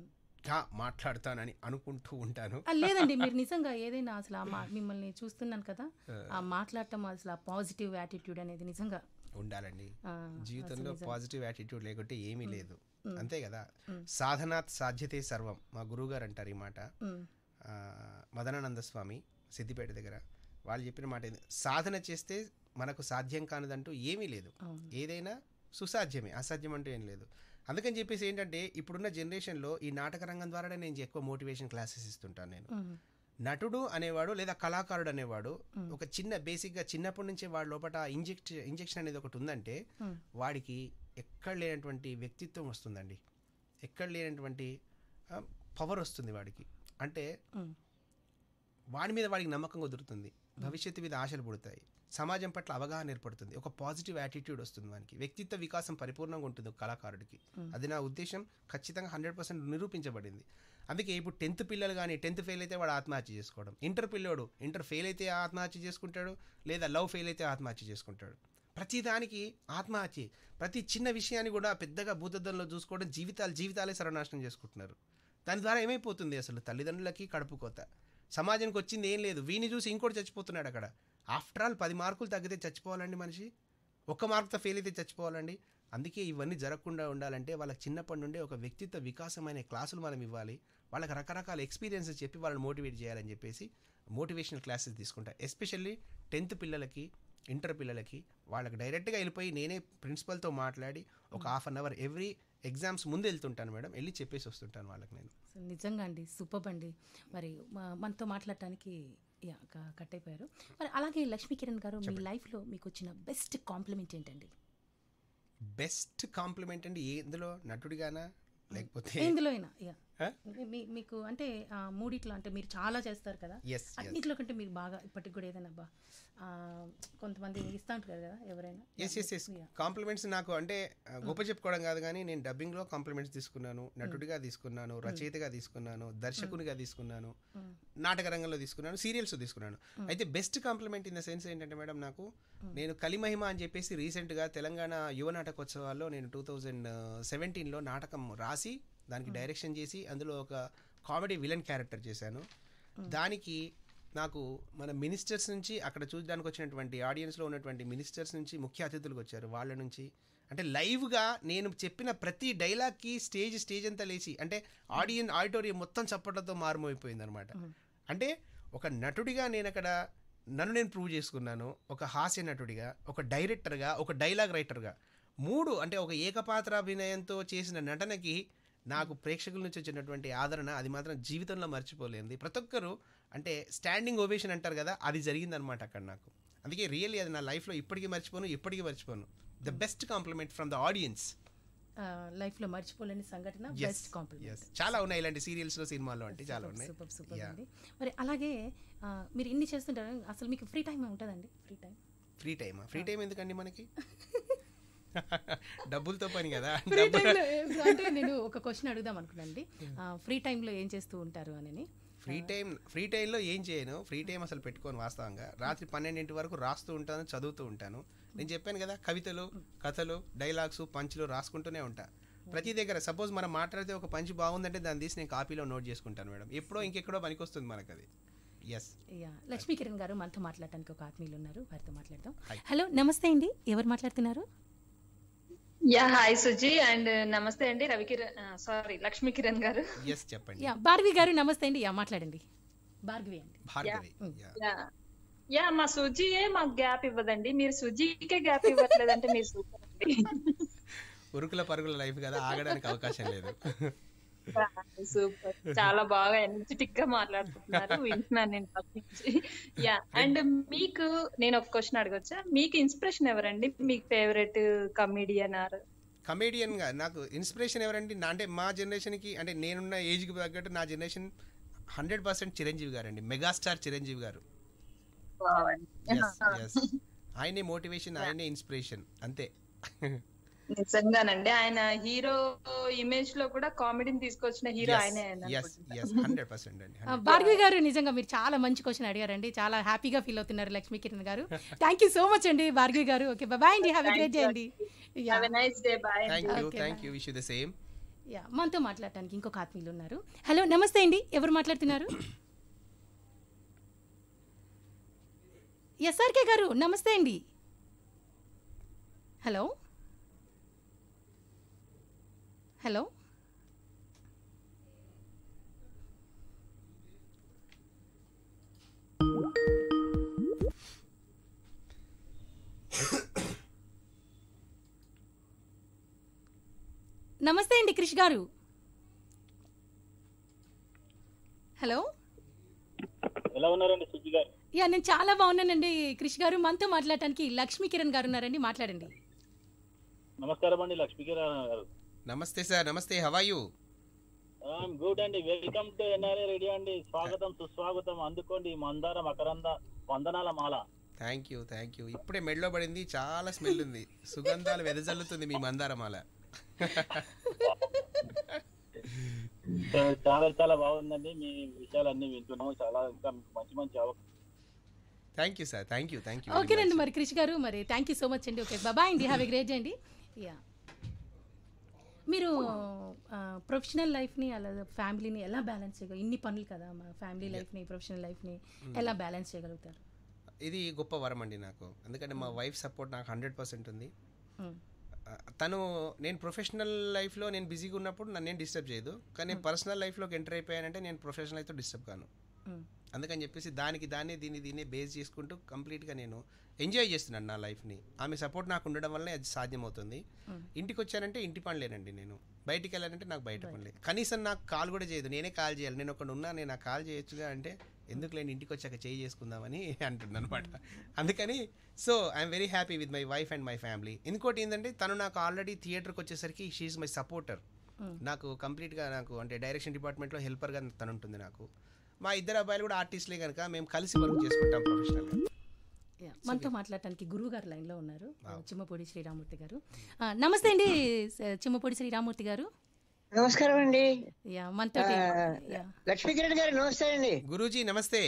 Speaker 2: గా మాట్లాడతానని అనుకుంటూ ఉంటాను
Speaker 1: ఆ, లేదండి మీరు నిజంగా ఏదైనా అసలు ఆ మా- మిమ్మల్ని చూస్తున్నాను కదా ఆ మాట్లాడటం అసలు ఆ పాజిటివ్ యాటిట్యూడ్ అనేది నిజంగా
Speaker 2: ఉండాలండి
Speaker 1: ఆ,
Speaker 2: జీవితంలో పాజిటివ్ యాటిట్యూడ్ లేకుంటే ఏమీ లేదు అంతే కదా సాధనాత్ సాధ్యతే సర్వం మా గురువుగారు అంటారు ఈ మాట
Speaker 1: ఉమ్,
Speaker 2: ఆ, మదనానంద స్వామి సిద్దిపేట దగ్గర వాళ్ళు చెప్పిన మాట ఏంది సాధన చేస్తే మనకు సాధ్యం కానిదంటూ ఏమీ లేదు
Speaker 1: అవును.
Speaker 2: ఏదైనా సుసాధ్యమే అసాధ్యం అంటూ ఏం లేదు అందుకని చెప్పేసి ఏంటంటే ఇప్పుడున్న జనరేషన్లో ఈ నాటక రంగం ద్వారానే నేను ఎక్కువ మోటివేషన్ క్లాసెస్ ఇస్తుంటాను నేను
Speaker 1: ఉమ్,
Speaker 2: నటుడు అనేవాడు లేదా కళాకారుడు అనేవాడు ఒక చిన్న బేసిక్గా చిన్నప్పటి నుంచే వాడి లోపల ఇంజెక్ట్ ఇంజెక్షన్ అనేది ఒకటి ఉందంటే
Speaker 1: Hmm.
Speaker 2: వాడికి ఎక్కడ లేనటువంటి వ్యక్తిత్వం వస్తుందండి ఎక్కడ లేనటువంటి పవర్ వస్తుంది వాడికి అంటే
Speaker 1: ఉమ్,
Speaker 2: వాడి మీద వాడికి నమ్మకం కుదురుతుంది భవిష్యత్తు మీద ఆశలు పుడతాయి సమాజం పట్ల అవగాహన ఏర్పడుతుంది ఒక పాజిటివ్ యాటిట్యూడ్ వస్తుంది వానికి వ్యక్తిత్వ వికాసం పరిపూర్ణంగా ఉంటుంది ఒక కళాకారుడికి అది నా ఉద్దేశం ఖచ్చితంగా హండ్రెడ్ పర్సెంట్ నిరూపించబడింది అందుకే ఇప్పుడు టెన్త్ పిల్లలు కానీ టెన్త్ ఫెయిల్ అయితే వాడు ఆత్మహత్య చేసుకోవడం ఇంటర్ పిల్లోడు ఇంటర్ ఫెయిల్ అయితే ఆత్మహత్య చేసుకుంటాడు లేదా లవ్ ఫెయిల్ అయితే ఆత్మహత్య చేసుకుంటాడు ప్రతిదానికి ఆత్మహత్య ప్రతి చిన్న విషయాన్ని కూడా పెద్దగా భూతద్దంలో చూసుకోవడం జీవితాలు జీవితాలే సర్వనాశనం చేసుకుంటున్నారు దాని ద్వారా ఏమైపోతుంది అసలు తల్లిదండ్రులకి కడుపు కోత సమాజానికి వచ్చింది ఏం లేదు వీని చూసి ఇంకోటి చచ్చిపోతున్నాడు అక్కడ ఆఫ్టర్ ఆల్ పది మార్కులు తగ్గితే చచ్చిపోవాలండి మనిషి ఒక్క మార్కుతో ఫెయిల్ అయితే చచ్చిపోవాలండి అందుకే ఇవన్నీ జరగకుండా ఉండాలంటే వాళ్ళకి చిన్నప్పటి నుండే ఒక వ్యక్తిత్వ వికాసమైన క్లాసులు మనం ఇవ్వాలి వాళ్ళకి రకరకాల ఎక్స్పీరియన్సెస్ చెప్పి వాళ్ళని మోటివేట్ చేయాలని చెప్పేసి మోటివేషనల్ క్లాసెస్ తీసుకుంటా ఎస్పెషల్లీ టెన్త్ పిల్లలకి ఇంటర్ పిల్లలకి వాళ్ళకి డైరెక్ట్గా వెళ్ళిపోయి నేనే ప్రిన్సిపల్తో మాట్లాడి ఒక half an hour every exams ముందు వెళ్తుంటాను మేడం వెళ్ళి చెప్పేసి వస్తుంటాను వాళ్ళకి నేను
Speaker 1: సో నిజంగా అండి సూపర్ అండి మరి మా- మనతో మాట్లాడటానికి యా, క- కట్ అయిపోయారు మరి అలాగే లక్ష్మీ కిరణ్ గారు మీ లైఫ్లో మీకు వచ్చిన బెస్ట్ కాంప్లిమెంట్ ఏంటండి
Speaker 2: బెస్ట్ కాంప్లిమెంట్ అండి ఎందులో నటుడిగానా లేకపోతే
Speaker 1: ఎందులో అయినా యా
Speaker 2: Huh?
Speaker 1: మీ మీకు అంటే ఆ, మూడిట్లో అంటే మీరు చాలా చేస్తారు కదా
Speaker 2: ఎస్ ఎస్
Speaker 1: అన్నిట్లో కంటే మీరు బాగా ఇప్పటికి కూడా ఏదైనా బా ఆ, కొంతమంది ఇస్తూ ఉంటారు కదా ఎవరైనా
Speaker 2: ఎస్ ఎస్ ఎస్ కాంప్లిమెంట్స్ నాకు అంటే ఆ, గొప్ప చెప్పుకోవడం కాదు కానీ నేను డబ్బింగ్లో కాంప్లిమెంట్స్ తీసుకున్నాను నటుడిగా తీసుకున్నాను రచయితగా తీసుకున్నాను దర్శకునిగా తీసుకున్నాను నాటక రంగంలో తీసుకున్నాను సీరియల్స్ తీసుకున్నాను అయితే best compliment in the sense ఏంటంటే మేడం నాకు నేను కలిమహిమ అని చెప్పేసి రీసెంట్గా తెలంగాణ యువ నాటకోత్సవాల్లో నేను టూ థౌజండ్ సెవెంటీన్లో నాటకం రాసి దానికి డైరెక్షన్ చేసి అందులో ఒక కామెడీ విలన్ క్యారెక్టర్ చేశాను దానికి నాకు మన మినిస్టర్స్ నుంచి అక్కడ చూడడానికి వచ్చినటువంటి ఆడియన్స్లో ఉన్నటువంటి మినిస్టర్స్ నుంచి ముఖ్య అతిథులకు వచ్చారు వాళ్ళ నుంచి అంటే లైవ్గా నేను చెప్పిన ప్రతి డైలాగ్కి స్టేజ్ స్టేజ్ అంతా లేచి అంటే ఆడియన్ ఆడిటోరియం మొత్తం చప్పట్లతో మారుమోగిపోయింది అనమాట అంటే ఒక నటుడిగా నేను అక్కడ నన్ను నేను ప్రూవ్ చేసుకున్నాను ఒక హాస్య నటుడిగా ఒక డైరెక్టర్గా ఒక డైలాగ్ రైటర్గా మూడు అంటే ఒక ఏకపాత్రాభినయంతో చేసిన నటనకి నాకు ప్రేక్షకుల నుంచి వచ్చినటువంటి ఆదరణ అది మాత్రం జీవితంలో మర్చిపోలేంది ప్రతి ఒక్కరు అంటే స్టాండింగ్ ఓవేషన్ అంటారు కదా అది జరిగిందనమాట అక్కడ నాకు అందుకే రియల్లీ అది నా లైఫ్లో ఇప్పటికీ మర్చిపోను ఎప్పటికీ మర్చిపోను the best compliment from the audiences
Speaker 1: లైఫ్లో మర్చిపోలేని సంఘటన బెస్ట్ కాంప్లిమెంట్
Speaker 2: చాలా ఉన్నాయి ఇలాంటి సీరియల్స్లో సినిమాల్లో అంటే చాలా ఉన్నాయి
Speaker 1: సూపర్ సూపర్
Speaker 2: Yeah.
Speaker 1: అండి మరి అలాగే ఆ, మీరు ఇన్ని చేస్తుంటారు అసలు మీకు ఫ్రీ టైం ఉంటుందండి ఫ్రీ టైం
Speaker 2: ఫ్రీ టైమా ఫ్రీ టైం ఎందుకండి మనకి డబ్బులతో పని కదా
Speaker 1: ఫ్రీ
Speaker 2: డబ్బు-
Speaker 1: టైంలో అంటే నేను ఒక క్వశ్చన్ అడుగుదాం అనుకున్నాండి ఫ్రీ టైంలో ఏం చేస్తూ ఉంటారు అని
Speaker 2: ఫ్రీ టైం ఫ్రీ టైంలో ఏం చేయను ఫ్రీ టైం అసలు పెట్టుకోను వాస్తవంగా రాత్రి పన్నెండింటి వరకు రాస్తూ ఉంటాను చదువుతూ ఉంటాను నేను చెప్పాను కదా కవితలు కథలు డైలాగ్స్ పంచులు రాసుకుంటూనే ఉంటా ప్రతి దగ్గర సపోజ్ మనం మాట్లాడితే ఒక పంచి బాగుందంటే దాన్ని తీసి నేను కాపీలో నోట్ చేసుకుంటాను మేడం ఎప్పుడో ఇంకెక్కడో పనికొస్తుంది మనకు అది ఎస్
Speaker 1: యా లక్ష్మీ కిరణ్ గారు మనతో మాట్లాడటానికి ఒక ఆత్మీయులు ఉన్నారు వారితో మాట్లాడదాం
Speaker 2: Hi.
Speaker 1: హలో నమస్తే అండి ఎవరు మాట్లాడుతున్నారు
Speaker 8: యా హాయ్ సుజీ అండ్ నమస్తే అండి రవికిరణ్ సారీ లక్ష్మీ కిరణ్ గారు
Speaker 2: ఎస్ చెప్పండి
Speaker 1: యా భార్గవి గారు నమస్తే అండి యా మాట్లాడండి భార్గవి అండి
Speaker 2: భార్గవి Yeah.
Speaker 8: యా యా మా సుజీయే మాకు గ్యాప్ ఇవ్వదండి మీరు సుజీకే గ్యాప్ ఇవ్వట్లేదంటే మీరు సూపర్ అండి
Speaker 2: ఉరుకుల పరుగుల లైఫ్ కదా ఆగడానికి అవకాశం లేదు
Speaker 8: సూపర్ చాలా బాగా ఎనర్జెటిక్ గా మాట్లాడుతున్నారు వింటున్నాను నేను ఫస్ట్ నుంచి యా అండ్ మీకు నేను ఒక క్వశ్చన్ అడగొచ్చా మీకు ఇన్స్పిరేషన్ ఎవరండి మీకు ఫేవరెట్ కమిడియన్ ఆర్
Speaker 2: కమేడియన్ గా నాకు ఇన్స్పిరేషన్ ఎవరండి నా అంటే మా జనరేషన్ కి అంటే నేనున్న ఏజ్ కి తగ్గట్టు నా జనరేషన్ హండ్రెడ్ పర్సెంట్ చిరంజీవి గారు అండి మెగాస్టార్ చిరంజీవి గారు Yes, yes. ఆయనే మోటివేషన్ ఆయనే ఇన్స్పిరేషన్ అంతే
Speaker 8: నిజంగానండి ఆయన హీరో ఇమేజ్ లో కూడా కామెడీని తీసుకొచ్చిన హీరో ఆయనే ఆయన
Speaker 2: ఎస్ ఎస్ హండ్రెడ్ పర్సెంట్ అండి
Speaker 1: ఆ, భార్గవి గారు నిజంగా మీరు చాలా మంచి క్వశ్చన్ అడిగారండి చాలా హ్యాపీగా ఫీల్ అవుతున్నారు లక్ష్మీ కిరణ్ గారు థ్యాంక్ యూ సో మచ్ అండి భార్గవి గారు ఓకే బాయ్ అండి హ్యావ్ గ్రేట్ డే అండి yeah
Speaker 8: have nice day bye
Speaker 2: thank you
Speaker 1: Okay,
Speaker 2: thank you wish the same
Speaker 1: yeah మనతో మాట్లాడటానికి ఇంకొక ఆత్మీయులు ఉన్నారు హలో నమస్తే అండి ఎవరు మాట్లాడుతున్నారు ఎస్ఆర్కే గారు నమస్తే అండి హలో హలో నమస్తే అండి క్రిష్ గారు హలో
Speaker 9: ఎలా ఉన్నారండి సుజి గారు
Speaker 1: యా నేను చాలా బాగున్నానండి క్రిష్ గారు మనతో మాట్లాడటానికి లక్ష్మీ కిరణ్ గారు ఉన్నారండి మాట్లాడండి
Speaker 9: నమస్కారం అండి లక్ష్మీకిరణ్ గారు
Speaker 2: నమస్తే సార్ నమస్తే హవాయు
Speaker 9: గుడ్ అండి వెల్కమ్ టు ఎన్ఆర్ఏ రేడియో అండి స్వాగతం సుస్వాగతం అందుకోండి మందార మకరంద వందనాల మాల
Speaker 2: థ్యాంక్ యూ థ్యాంక్ యూ ఇప్పుడే మెడలో పడింది చాలా స్మెల్ ఉంది సుగంధాలు వెదజల్లుతుంది మీ మందారమాల
Speaker 9: చాలా చాలా బాగుందండి మీ విషయాలన్నీ వింటున్నాము చాలా ఇంకా మంచి మంచి అవకాశం
Speaker 2: thank you sir thank you thank you
Speaker 1: ఓకేనండి మరి క్రిష్ గారు మరి థ్యాంక్ యూ సో మచ్ అండి ఓకే బాబాయ్ అండి హ్యావ్ ఎ గ్రేట్ డే అండి యా మీరు ప్రొఫెషనల్ లైఫ్ని అలా ఫ్యామిలీని ఎలా బ్యాలెన్స్ చేయగలరు ఇన్ని పనులు కదా మా ఫ్యామిలీ లైఫ్ని ప్రొఫెషనల్ లైఫ్ని ఎలా బ్యాలెన్స్ చేయగలుగుతారు
Speaker 2: ఇది గొప్ప వరం అండి నాకు ఎందుకంటే మా వైఫ్ సపోర్ట్ నాకు హండ్రెడ్ పర్సెంట్ ఉంది
Speaker 1: మ్మ్.
Speaker 2: ఆ, తను నేను ప్రొఫెషనల్ లైఫ్లో నేను బిజీగా ఉన్నప్పుడు నన్ను నేను డిస్టర్బ్ చేయదు కానీ నేను పర్సనల్ లైఫ్లోకి ఎంటర్ అయిపోయానంటే నేను ప్రొఫెషనల్ అయితే డిస్టర్బ్ కాను
Speaker 1: మ్మ్.
Speaker 2: అందుకని చెప్పేసి దానికి దాన్ని దీన్ని దీన్ని బేస్ చేసుకుంటూ కంప్లీట్గా నేను ఎంజాయ్ చేస్తున్నాను నా లైఫ్ని ఆమె సపోర్ట్ నాకు ఉండడం వల్లనే అది సాధ్యమవుతుంది ఇంటికి వచ్చానంటే ఇంటి పనులేనండి నేను బయటికి వెళ్ళానంటే నాకు బయట పనులే కనీసం నాకు కాల్ కూడా చేయదు నేనే కాల్ చేయాలి నేను ఒకడు ఉన్నా నేను నాకు కాల్ చేయొచ్చుగా అంటే ఎందుకు లేని ఇంటికి వచ్చాక చేయి చేసుకుందామని అంటుంది అనమాట అందుకని so I'm very happy with my wife and my family ఇంకోటి ఏంటంటే తను నాకు ఆల్రెడీ థియేటర్కి వచ్చేసరికి షీఈ్ మై సపోర్టర్ నాకు కంప్లీట్గా నాకు అంటే డైరెక్షన్ డిపార్ట్మెంట్లో హెల్పర్గా తను ఉంటుంది నాకు మా ఇద్దరు అబ్బాయిలు కూడా ఆర్టిస్ట్లే కనుక మేము కలిసి వర్క్ చేసుకుంటాం ప్రొఫెషనల్గా
Speaker 1: Yeah. మనతో మాట్లాడటానికి గురువు గారు లైన్లో ఉన్నారు చిమ్మపూడి శ్రీరామూర్తి గారు ఆ, నమస్తే అండి స- చిమ్మపూడి శ్రీరామూర్తి గారు
Speaker 10: నమస్కారం అండి
Speaker 1: యా మనతో యా
Speaker 10: లక్ష్మీ కిరణ్ గారు నమస్తే అండి
Speaker 2: గురూజీ నమస్తే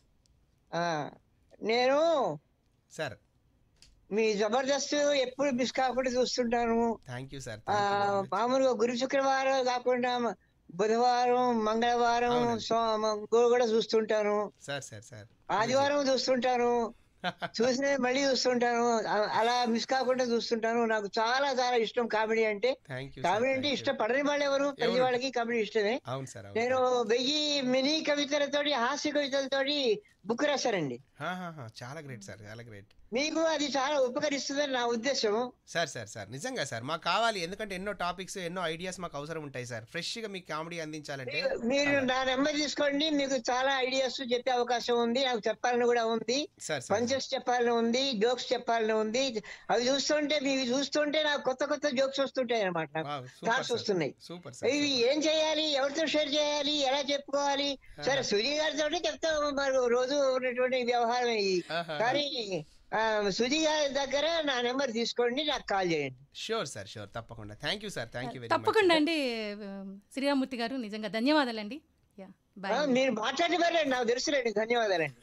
Speaker 10: ఆ, నేను
Speaker 2: సార్
Speaker 10: మీ జబర్దస్త్ ఎప్పుడు మిస్ కాకుండా చూస్తుంటాను
Speaker 2: థ్యాంక్ యూ సార్
Speaker 10: ఆ, మామూలుగా గురు శుక్రవారం కాకుండా బుధవారం మంగళవారం సోమ కూడా చూస్తుంటాను
Speaker 2: సార్ సార్ సార్
Speaker 10: ఆదివారం చూస్తుంటాను చూసిన మళ్ళీ చూస్తుంటాను అ- అలా మిస్ కాకుండా చూస్తుంటాను నాకు చాలా చాలా ఇష్టం కామెడీ అంటే
Speaker 2: థ్యాంక్ యూ
Speaker 10: కామెడీ అంటే ఇష్టం పడని వాళ్ళు ఎవరు ప్రతి
Speaker 2: ఎవరు?
Speaker 10: వాళ్ళకి కామెడీ ఇష్టమే
Speaker 2: అవును సార్ అవును
Speaker 10: నేను వెయ్యి మినీ కవితలతోటి హాస్య కవితలతోటి బుక్ రాశానండి
Speaker 2: హా, హా, హా. చాలా గ్రేట్ సార్ చాలా గ్రేట్
Speaker 10: మీకు అది చాలా ఉపకరిస్తుందని నా ఉద్దేశం
Speaker 2: సార్ సార్ సార్ నిజంగా సార్ మాకు కావాలి ఎందుకంటే ఎన్నో టాపిక్స్ ఎన్నో ఐడియాస్ మాకు అవసరం ఉంటాయి సార్ ఫ్రెష్ గా మీకు కామెడీ అందించాలంటే
Speaker 10: మీరు నా నెంబర్ తీసుకోండి మీకు చాలా ఐడియాస్ చెప్పే అవకాశం ఉంది నాకు చెప్పాలని కూడా ఉంది
Speaker 2: సార్ సార్
Speaker 10: పంచెస్ చెప్పాలని ఉంది జోక్స్ చెప్పాలని ఉంది అవి చూస్తుంటే మీవి చూస్తుంటే నాకు కొత్త కొత్త జోక్స్ వస్తుంటాయి అనమాట నాకు థాట్స్ వస్తున్నాయి
Speaker 2: సూపర్ సార్
Speaker 10: ఇవి ఏం చేయాలి ఎవరితో షేర్ చేయాలి ఎలా చెప్పుకోవాలి సరే సుజీ గారితో చెప్తాము మరి రోజు ఉన్నటువంటి వ్యవహారం ఇది
Speaker 2: ఆహా.
Speaker 10: కానీ ఆ, సుజీ గారి దగ్గర నా నెంబర్ తీసుకోండి నాకు కాల్ చేయండి
Speaker 2: షూర్ సార్ షూర్ తప్పకుండా thank you sir thank you very
Speaker 1: తప్పకుండా అండి శ్రీరామూర్తి గారు నిజంగా ధన్యవాదాలండి యా
Speaker 10: ఆ,
Speaker 1: బాయ్
Speaker 10: మీరు మాట్లాడి మరి నాకు తెలుసులేండి ధన్యవాదాలండి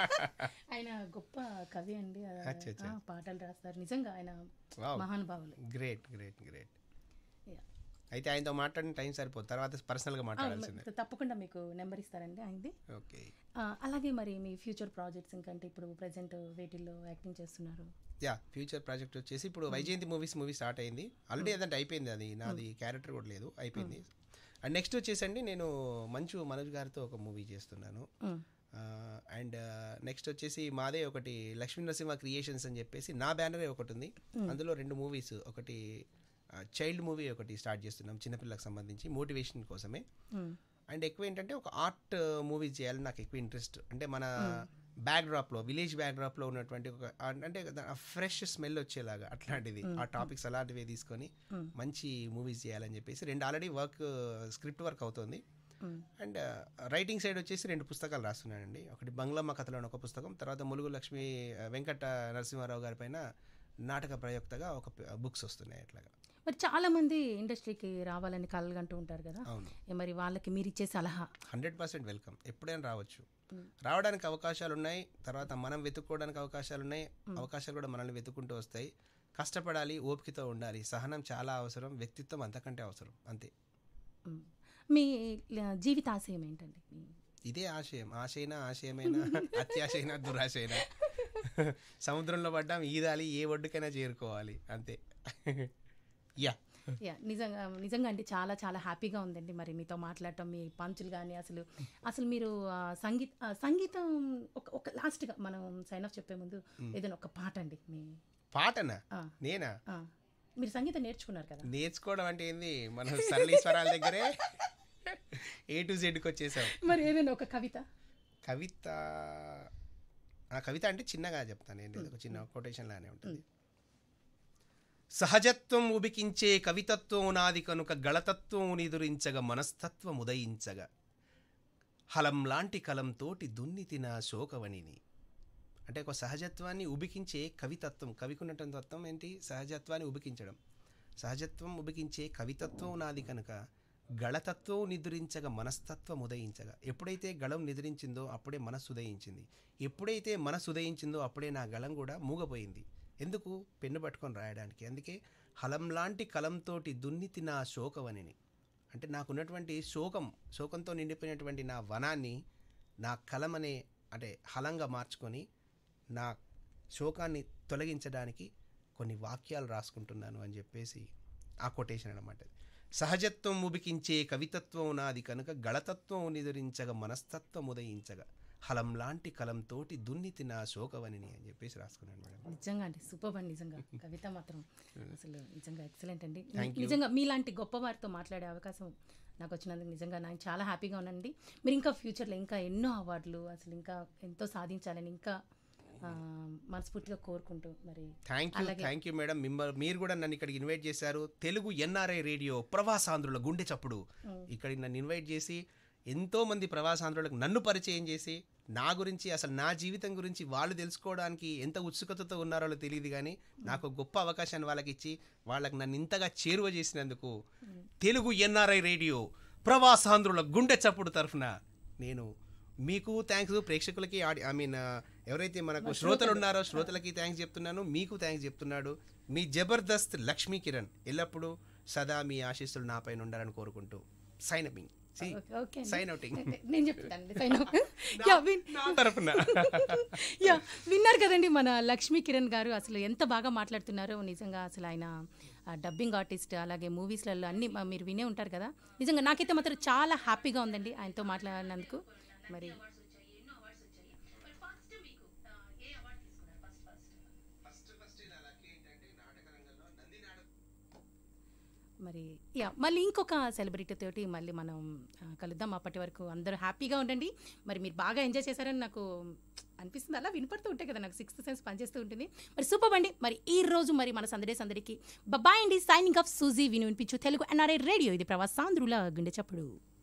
Speaker 1: ఆయన గొప్ప కవి అండి ఆ,
Speaker 2: అచ్చా, అచ్చా.
Speaker 1: ఆ, పాటలు రాస్తారు నిజంగా ఆయన మహానుభావులు
Speaker 2: గ్రేట్ గ్రేట్ గ్రేట్
Speaker 1: Yeah.
Speaker 2: అయితే ఆయనతో మాట్లాడిన టైం సరిపోదు తర్వాత పర్సనల్గా
Speaker 1: ఆ,
Speaker 2: మాట్లాడాల్సిందే
Speaker 1: మ- తప్పకుండా మీకు నెంబర్ ఇస్తారండి ఆయనది
Speaker 2: ఓకే
Speaker 1: ఆ, అలాగే మరి మీ ఫ్యూచర్ ప్రాజెక్ట్స్ ఇంకంటే ఇప్పుడు ప్రెసెంట్ వేటిల్లో యాక్టింగ్ చేస్తున్నారు
Speaker 2: యా ఫ్యూచర్ ప్రాజెక్ట్ వచ్చేసి ఇప్పుడు వైజయంతి మూవీస్ మూవీ స్టార్ట్ అయింది ఆల్రెడీ అదంటే అయిపోయింది అది నాది క్యారెక్టర్ కూడా లేదు అయిపోయింది అండ్ నెక్స్ట్ వచ్చేసండి నేను మంచు మనోజ్ గారితో ఒక మూవీ చేస్తున్నాను
Speaker 1: మ్.
Speaker 2: అండ్ నెక్స్ట్ వచ్చేసి మాదే ఒకటి లక్ష్మీ నరసింహ క్రియేషన్స్ అని చెప్పేసి నా బ్యానరే ఒకటి ఉంది అందులో రెండు మూవీస్ ఒకటి చైల్డ్ మూవీ ఒకటి స్టార్ట్ చేస్తున్నాం చిన్నపిల్లలకు సంబంధించి మోటివేషన్ కోసమే
Speaker 1: మ్.
Speaker 2: అండ్ ఎక్కువ ఏంటంటే ఒక ఆర్ట్ మూవీ చేయాలని నాకు ఎక్కువ ఇంట్రెస్ట్ అంటే మన బ్యాక్ డ్రాప్లో విలేజ్ బ్యాక్ డ్రాప్లో ఉన్నటువంటి ఒక అంటే ఫ్రెష్ స్మెల్ వచ్చేలాగా అట్లాంటిది ఆ టాపిక్స్ అలాంటివి తీసుకొని మంచి మూవీస్ చేయాలని చెప్పేసి రెండు ఆల్రెడీ వర్క్ స్క్రిప్ట్ వర్క్ అవుతుంది అండ్ రైటింగ్ సైడ్ వచ్చేసి రెండు పుస్తకాలు రాస్తున్నానండి ఒకటి బంగ్లమ్మ కథలో అని ఒక పుస్తకం తర్వాత ములుగు లక్ష్మి ఆ, వెంకట నరసింహారావు గారి పైన నాటక ప్రయోక్తగా ఒక బుక్స్ వస్తున్నాయి అట్లాగా
Speaker 1: మరి చాలా మంది ఇండస్ట్రీకి రావాలని కలగంటూ ఉంటారు కదా
Speaker 2: అవును
Speaker 1: ఏ మరి వాళ్ళకి మీరు ఇచ్చే సలహా
Speaker 2: హండ్రెడ్ పర్సెంట్ వెల్కమ్ ఎప్పుడైనా రావచ్చు రావడానికి అవకాశాలు ఉన్నాయి తర్వాత మనం వెతుక్కోవడానికి అవకాశాలు ఉన్నాయి అవకాశాలు కూడా మనల్ని వెతుక్కుంటూ వస్తాయి కష్టపడాలి ఓపికతో ఉండాలి సహనం చాలా అవసరం వ్యక్తిత్వం అంతకంటే అవసరం అంతే
Speaker 1: మ్. మీ ల- జీవిత ఆశయం ఏంటండి మీ-
Speaker 2: ఇదే ఆశయం ఆశైనా ఆశయమైనా అత్యాశైనా దురాశైనా సముద్రంలో పడ్డాం ఈదాలి ఏ ఒడ్డుకైనా చేరుకోవాలి అంతే యా
Speaker 1: యా నిజంగా నిజంగా అండి చాలా చాలా హ్యాపీగా ఉందండి మరి మీతో మాట్లాడటం మీ పంచులు కానీ అసలు అసలు మీరు ఆ, సంగీత ఆ, సంగీతం ఒక ఒక లాస్ట్గా మనం సైన్ ఆఫ్ చెప్పే ముందు ఏదైనా ఒక పాట అండి మీ
Speaker 2: పాటనా
Speaker 1: ఆ.
Speaker 2: నేనా
Speaker 1: ఆ, మీరు సంగీతం నేర్చుకున్నారు కదా
Speaker 2: నేర్చుకోవడం అంటే ఏంది మనం సరళీశ్వరాల దగ్గరే ఏ టు జెడ్కి వచ్చేసాం
Speaker 1: మరి ఏదైనా ఒక కవిత
Speaker 2: కవిత ఆ కవిత అంటే చిన్నగా చెప్తాను ఏంటి ఒక చిన్న కొటేషన్ లానే ఉంటుంది సహజత్వం ఉబికించే కవితత్వం నాది కనుక గళతత్వం నిదురించగ మనస్తత్వం ఉదయించగా హలం లాంటి కలంతోటి దున్నితిన శోకవనిని అంటే ఒక సహజత్వాన్ని ఉబికించే కవితత్వం కవికున్నటువంటి తత్వం ఏంటి సహజత్వాన్ని ఉబికించడం సహజత్వం ఉబికించే కవితత్వం నాది కనుక గళతత్వం నిద్రించగా మనస్తత్వం ఉదయించగా ఎప్పుడైతే గళం నిద్రించిందో అప్పుడే మనస్సు ఉదయించింది ఎప్పుడైతే మనస్సు ఉదయించిందో అప్పుడే నా గళం కూడా మూగపోయింది ఎందుకు పెన్ను పట్టుకొని రాయడానికి అందుకే హలం లాంటి కలంతోటి దున్నితి నా శోకవనిని అంటే నాకున్నటువంటి శోకం శోకంతో నిండిపోయినటువంటి నా వనాన్ని నా కలం అనే అంటే హలంగా మార్చుకొని నా శోకాన్ని తొలగించడానికి కొన్ని వాక్యాలు రాసుకుంటున్నాను అని చెప్పేసి ఆ కొటేషన్ అనమాట సహజత్వం ఉబికించే కవితత్వం నాది కనుక గళతత్వం నిదురించగా మనస్తత్వం ఉదయించగా హలం లాంటి కలంతోటి దున్నితి నా శోకవనిని అని చెప్పేసి రాసుకున్నాను మేడం
Speaker 1: నిజంగా అండి సూపర్ అండి నిజంగా కవిత మాత్రం అసలు నిజంగా ఎక్సలెంట్ అండి
Speaker 2: Thank you.
Speaker 1: నిజంగా మీలాంటి గొప్ప వారితో మాట్లాడే అవకాశం నాకు వచ్చినందుకు నిజంగా నేను చాలా హ్యాపీగా ఉన్నానండి మీరు ఇంకా ఫ్యూచర్లో ఇంకా ఎన్నో అవార్డులు అసలు ఇంకా ఎంతో సాధించాలని ఇంకా ఆ, మనస్ఫూర్తిగా కోరుకుంటూ మరి
Speaker 2: థ్యాంక్ యూ
Speaker 1: అలాగే
Speaker 2: థ్యాంక్ యూ మేడం మిమ్మల్ని మీరు కూడా నన్ను ఇక్కడికి ఇన్వైట్ చేశారు తెలుగు ఎన్ఆర్ఐ రేడియో ప్రవాసాంధ్రుల గుండె చప్పుడు ఇక్కడికి నన్ను ఇన్వైట్ చేసి ఎంతో మంది ప్రవాసాంధ్రులకు నన్ను పరిచయం చేసి నా గురించి అసలు నా జీవితం గురించి వాళ్ళు తెలుసుకోవడానికి ఎంత ఉత్సుకతతో ఉన్నారో తెలియదు కానీ నాకు ఒక గొప్ప అవకాశాన్ని వాళ్ళకి ఇచ్చి వాళ్ళకి నన్ను ఇంతగా చేరువ చేసినందుకు తెలుగు ఎన్ఆర్ఐ రేడియో ప్రవాసాంధ్రుల గుండె చప్పుడు తరఫున నేను మీకు థ్యాంక్స్ ప్రేక్షకులకి ఐ మీన్ ఎవరైతే మనకు శ్రోతలు ఉన్నారో శ్రోతలకి థ్యాంక్స్ చెప్తున్నాను మీకు థ్యాంక్స్ చెప్తున్నాడు మీ జబర్దస్త్ లక్ష్మీ కిరణ్ ఎల్లప్పుడూ సదా మీ ఆశీస్సులు నాపైన ఉండాలని కోరుకుంటూ సైన్ అపింగ్
Speaker 1: ఓకే, ఓకే అండి.
Speaker 2: సైన్ అవుటింగ్
Speaker 1: నేను చెప్తానండి సైన్ అవుట్. యా, విన్-
Speaker 2: నా తరఫున
Speaker 1: యా విన్నారు కదండి మన లక్ష్మీ కిరణ్ గారు అసలు ఎంత బాగా మాట్లాడుతున్నారో నిజంగా అసలు ఆయన ఆ, డబ్బింగ్ ఆర్టిస్ట్ అలాగే మూవీస్లలో అన్ని మ- మీరు వినే ఉంటారు కదా నిజంగా నాకైతే మాత్రం చాలా హ్యాపీగా ఉందండి ఆయనతో మాట్లాడినందుకు మరి మరి యా మళ్ళీ ఇంకొక సెలబ్రిటీ తోటి మళ్ళీ మనం ఆ, కలుద్దాం అప్పటి వరకు అందరూ హ్యాపీగా ఉండండి మరి మీరు బాగా ఎంజాయ్ చేశారని నాకు అనిపిస్తుంది అలా వినపడుతూ ఉంటాయి కదా నాకు సిక్స్త్ సెన్స్ పనిచేస్తూ ఉంటుంది మరి సూపర్ అండి మరి ఈ రోజు మరి మన సందడే సందడికి బాయ్ అండి సైనింగ్ ఆఫ్ సూజీ విని వినిపించు తెలుగు ఎన్ఆర్ఐ రేడియో ఇది ప్రవాసాంధ్రుల గుండె చప్పుడు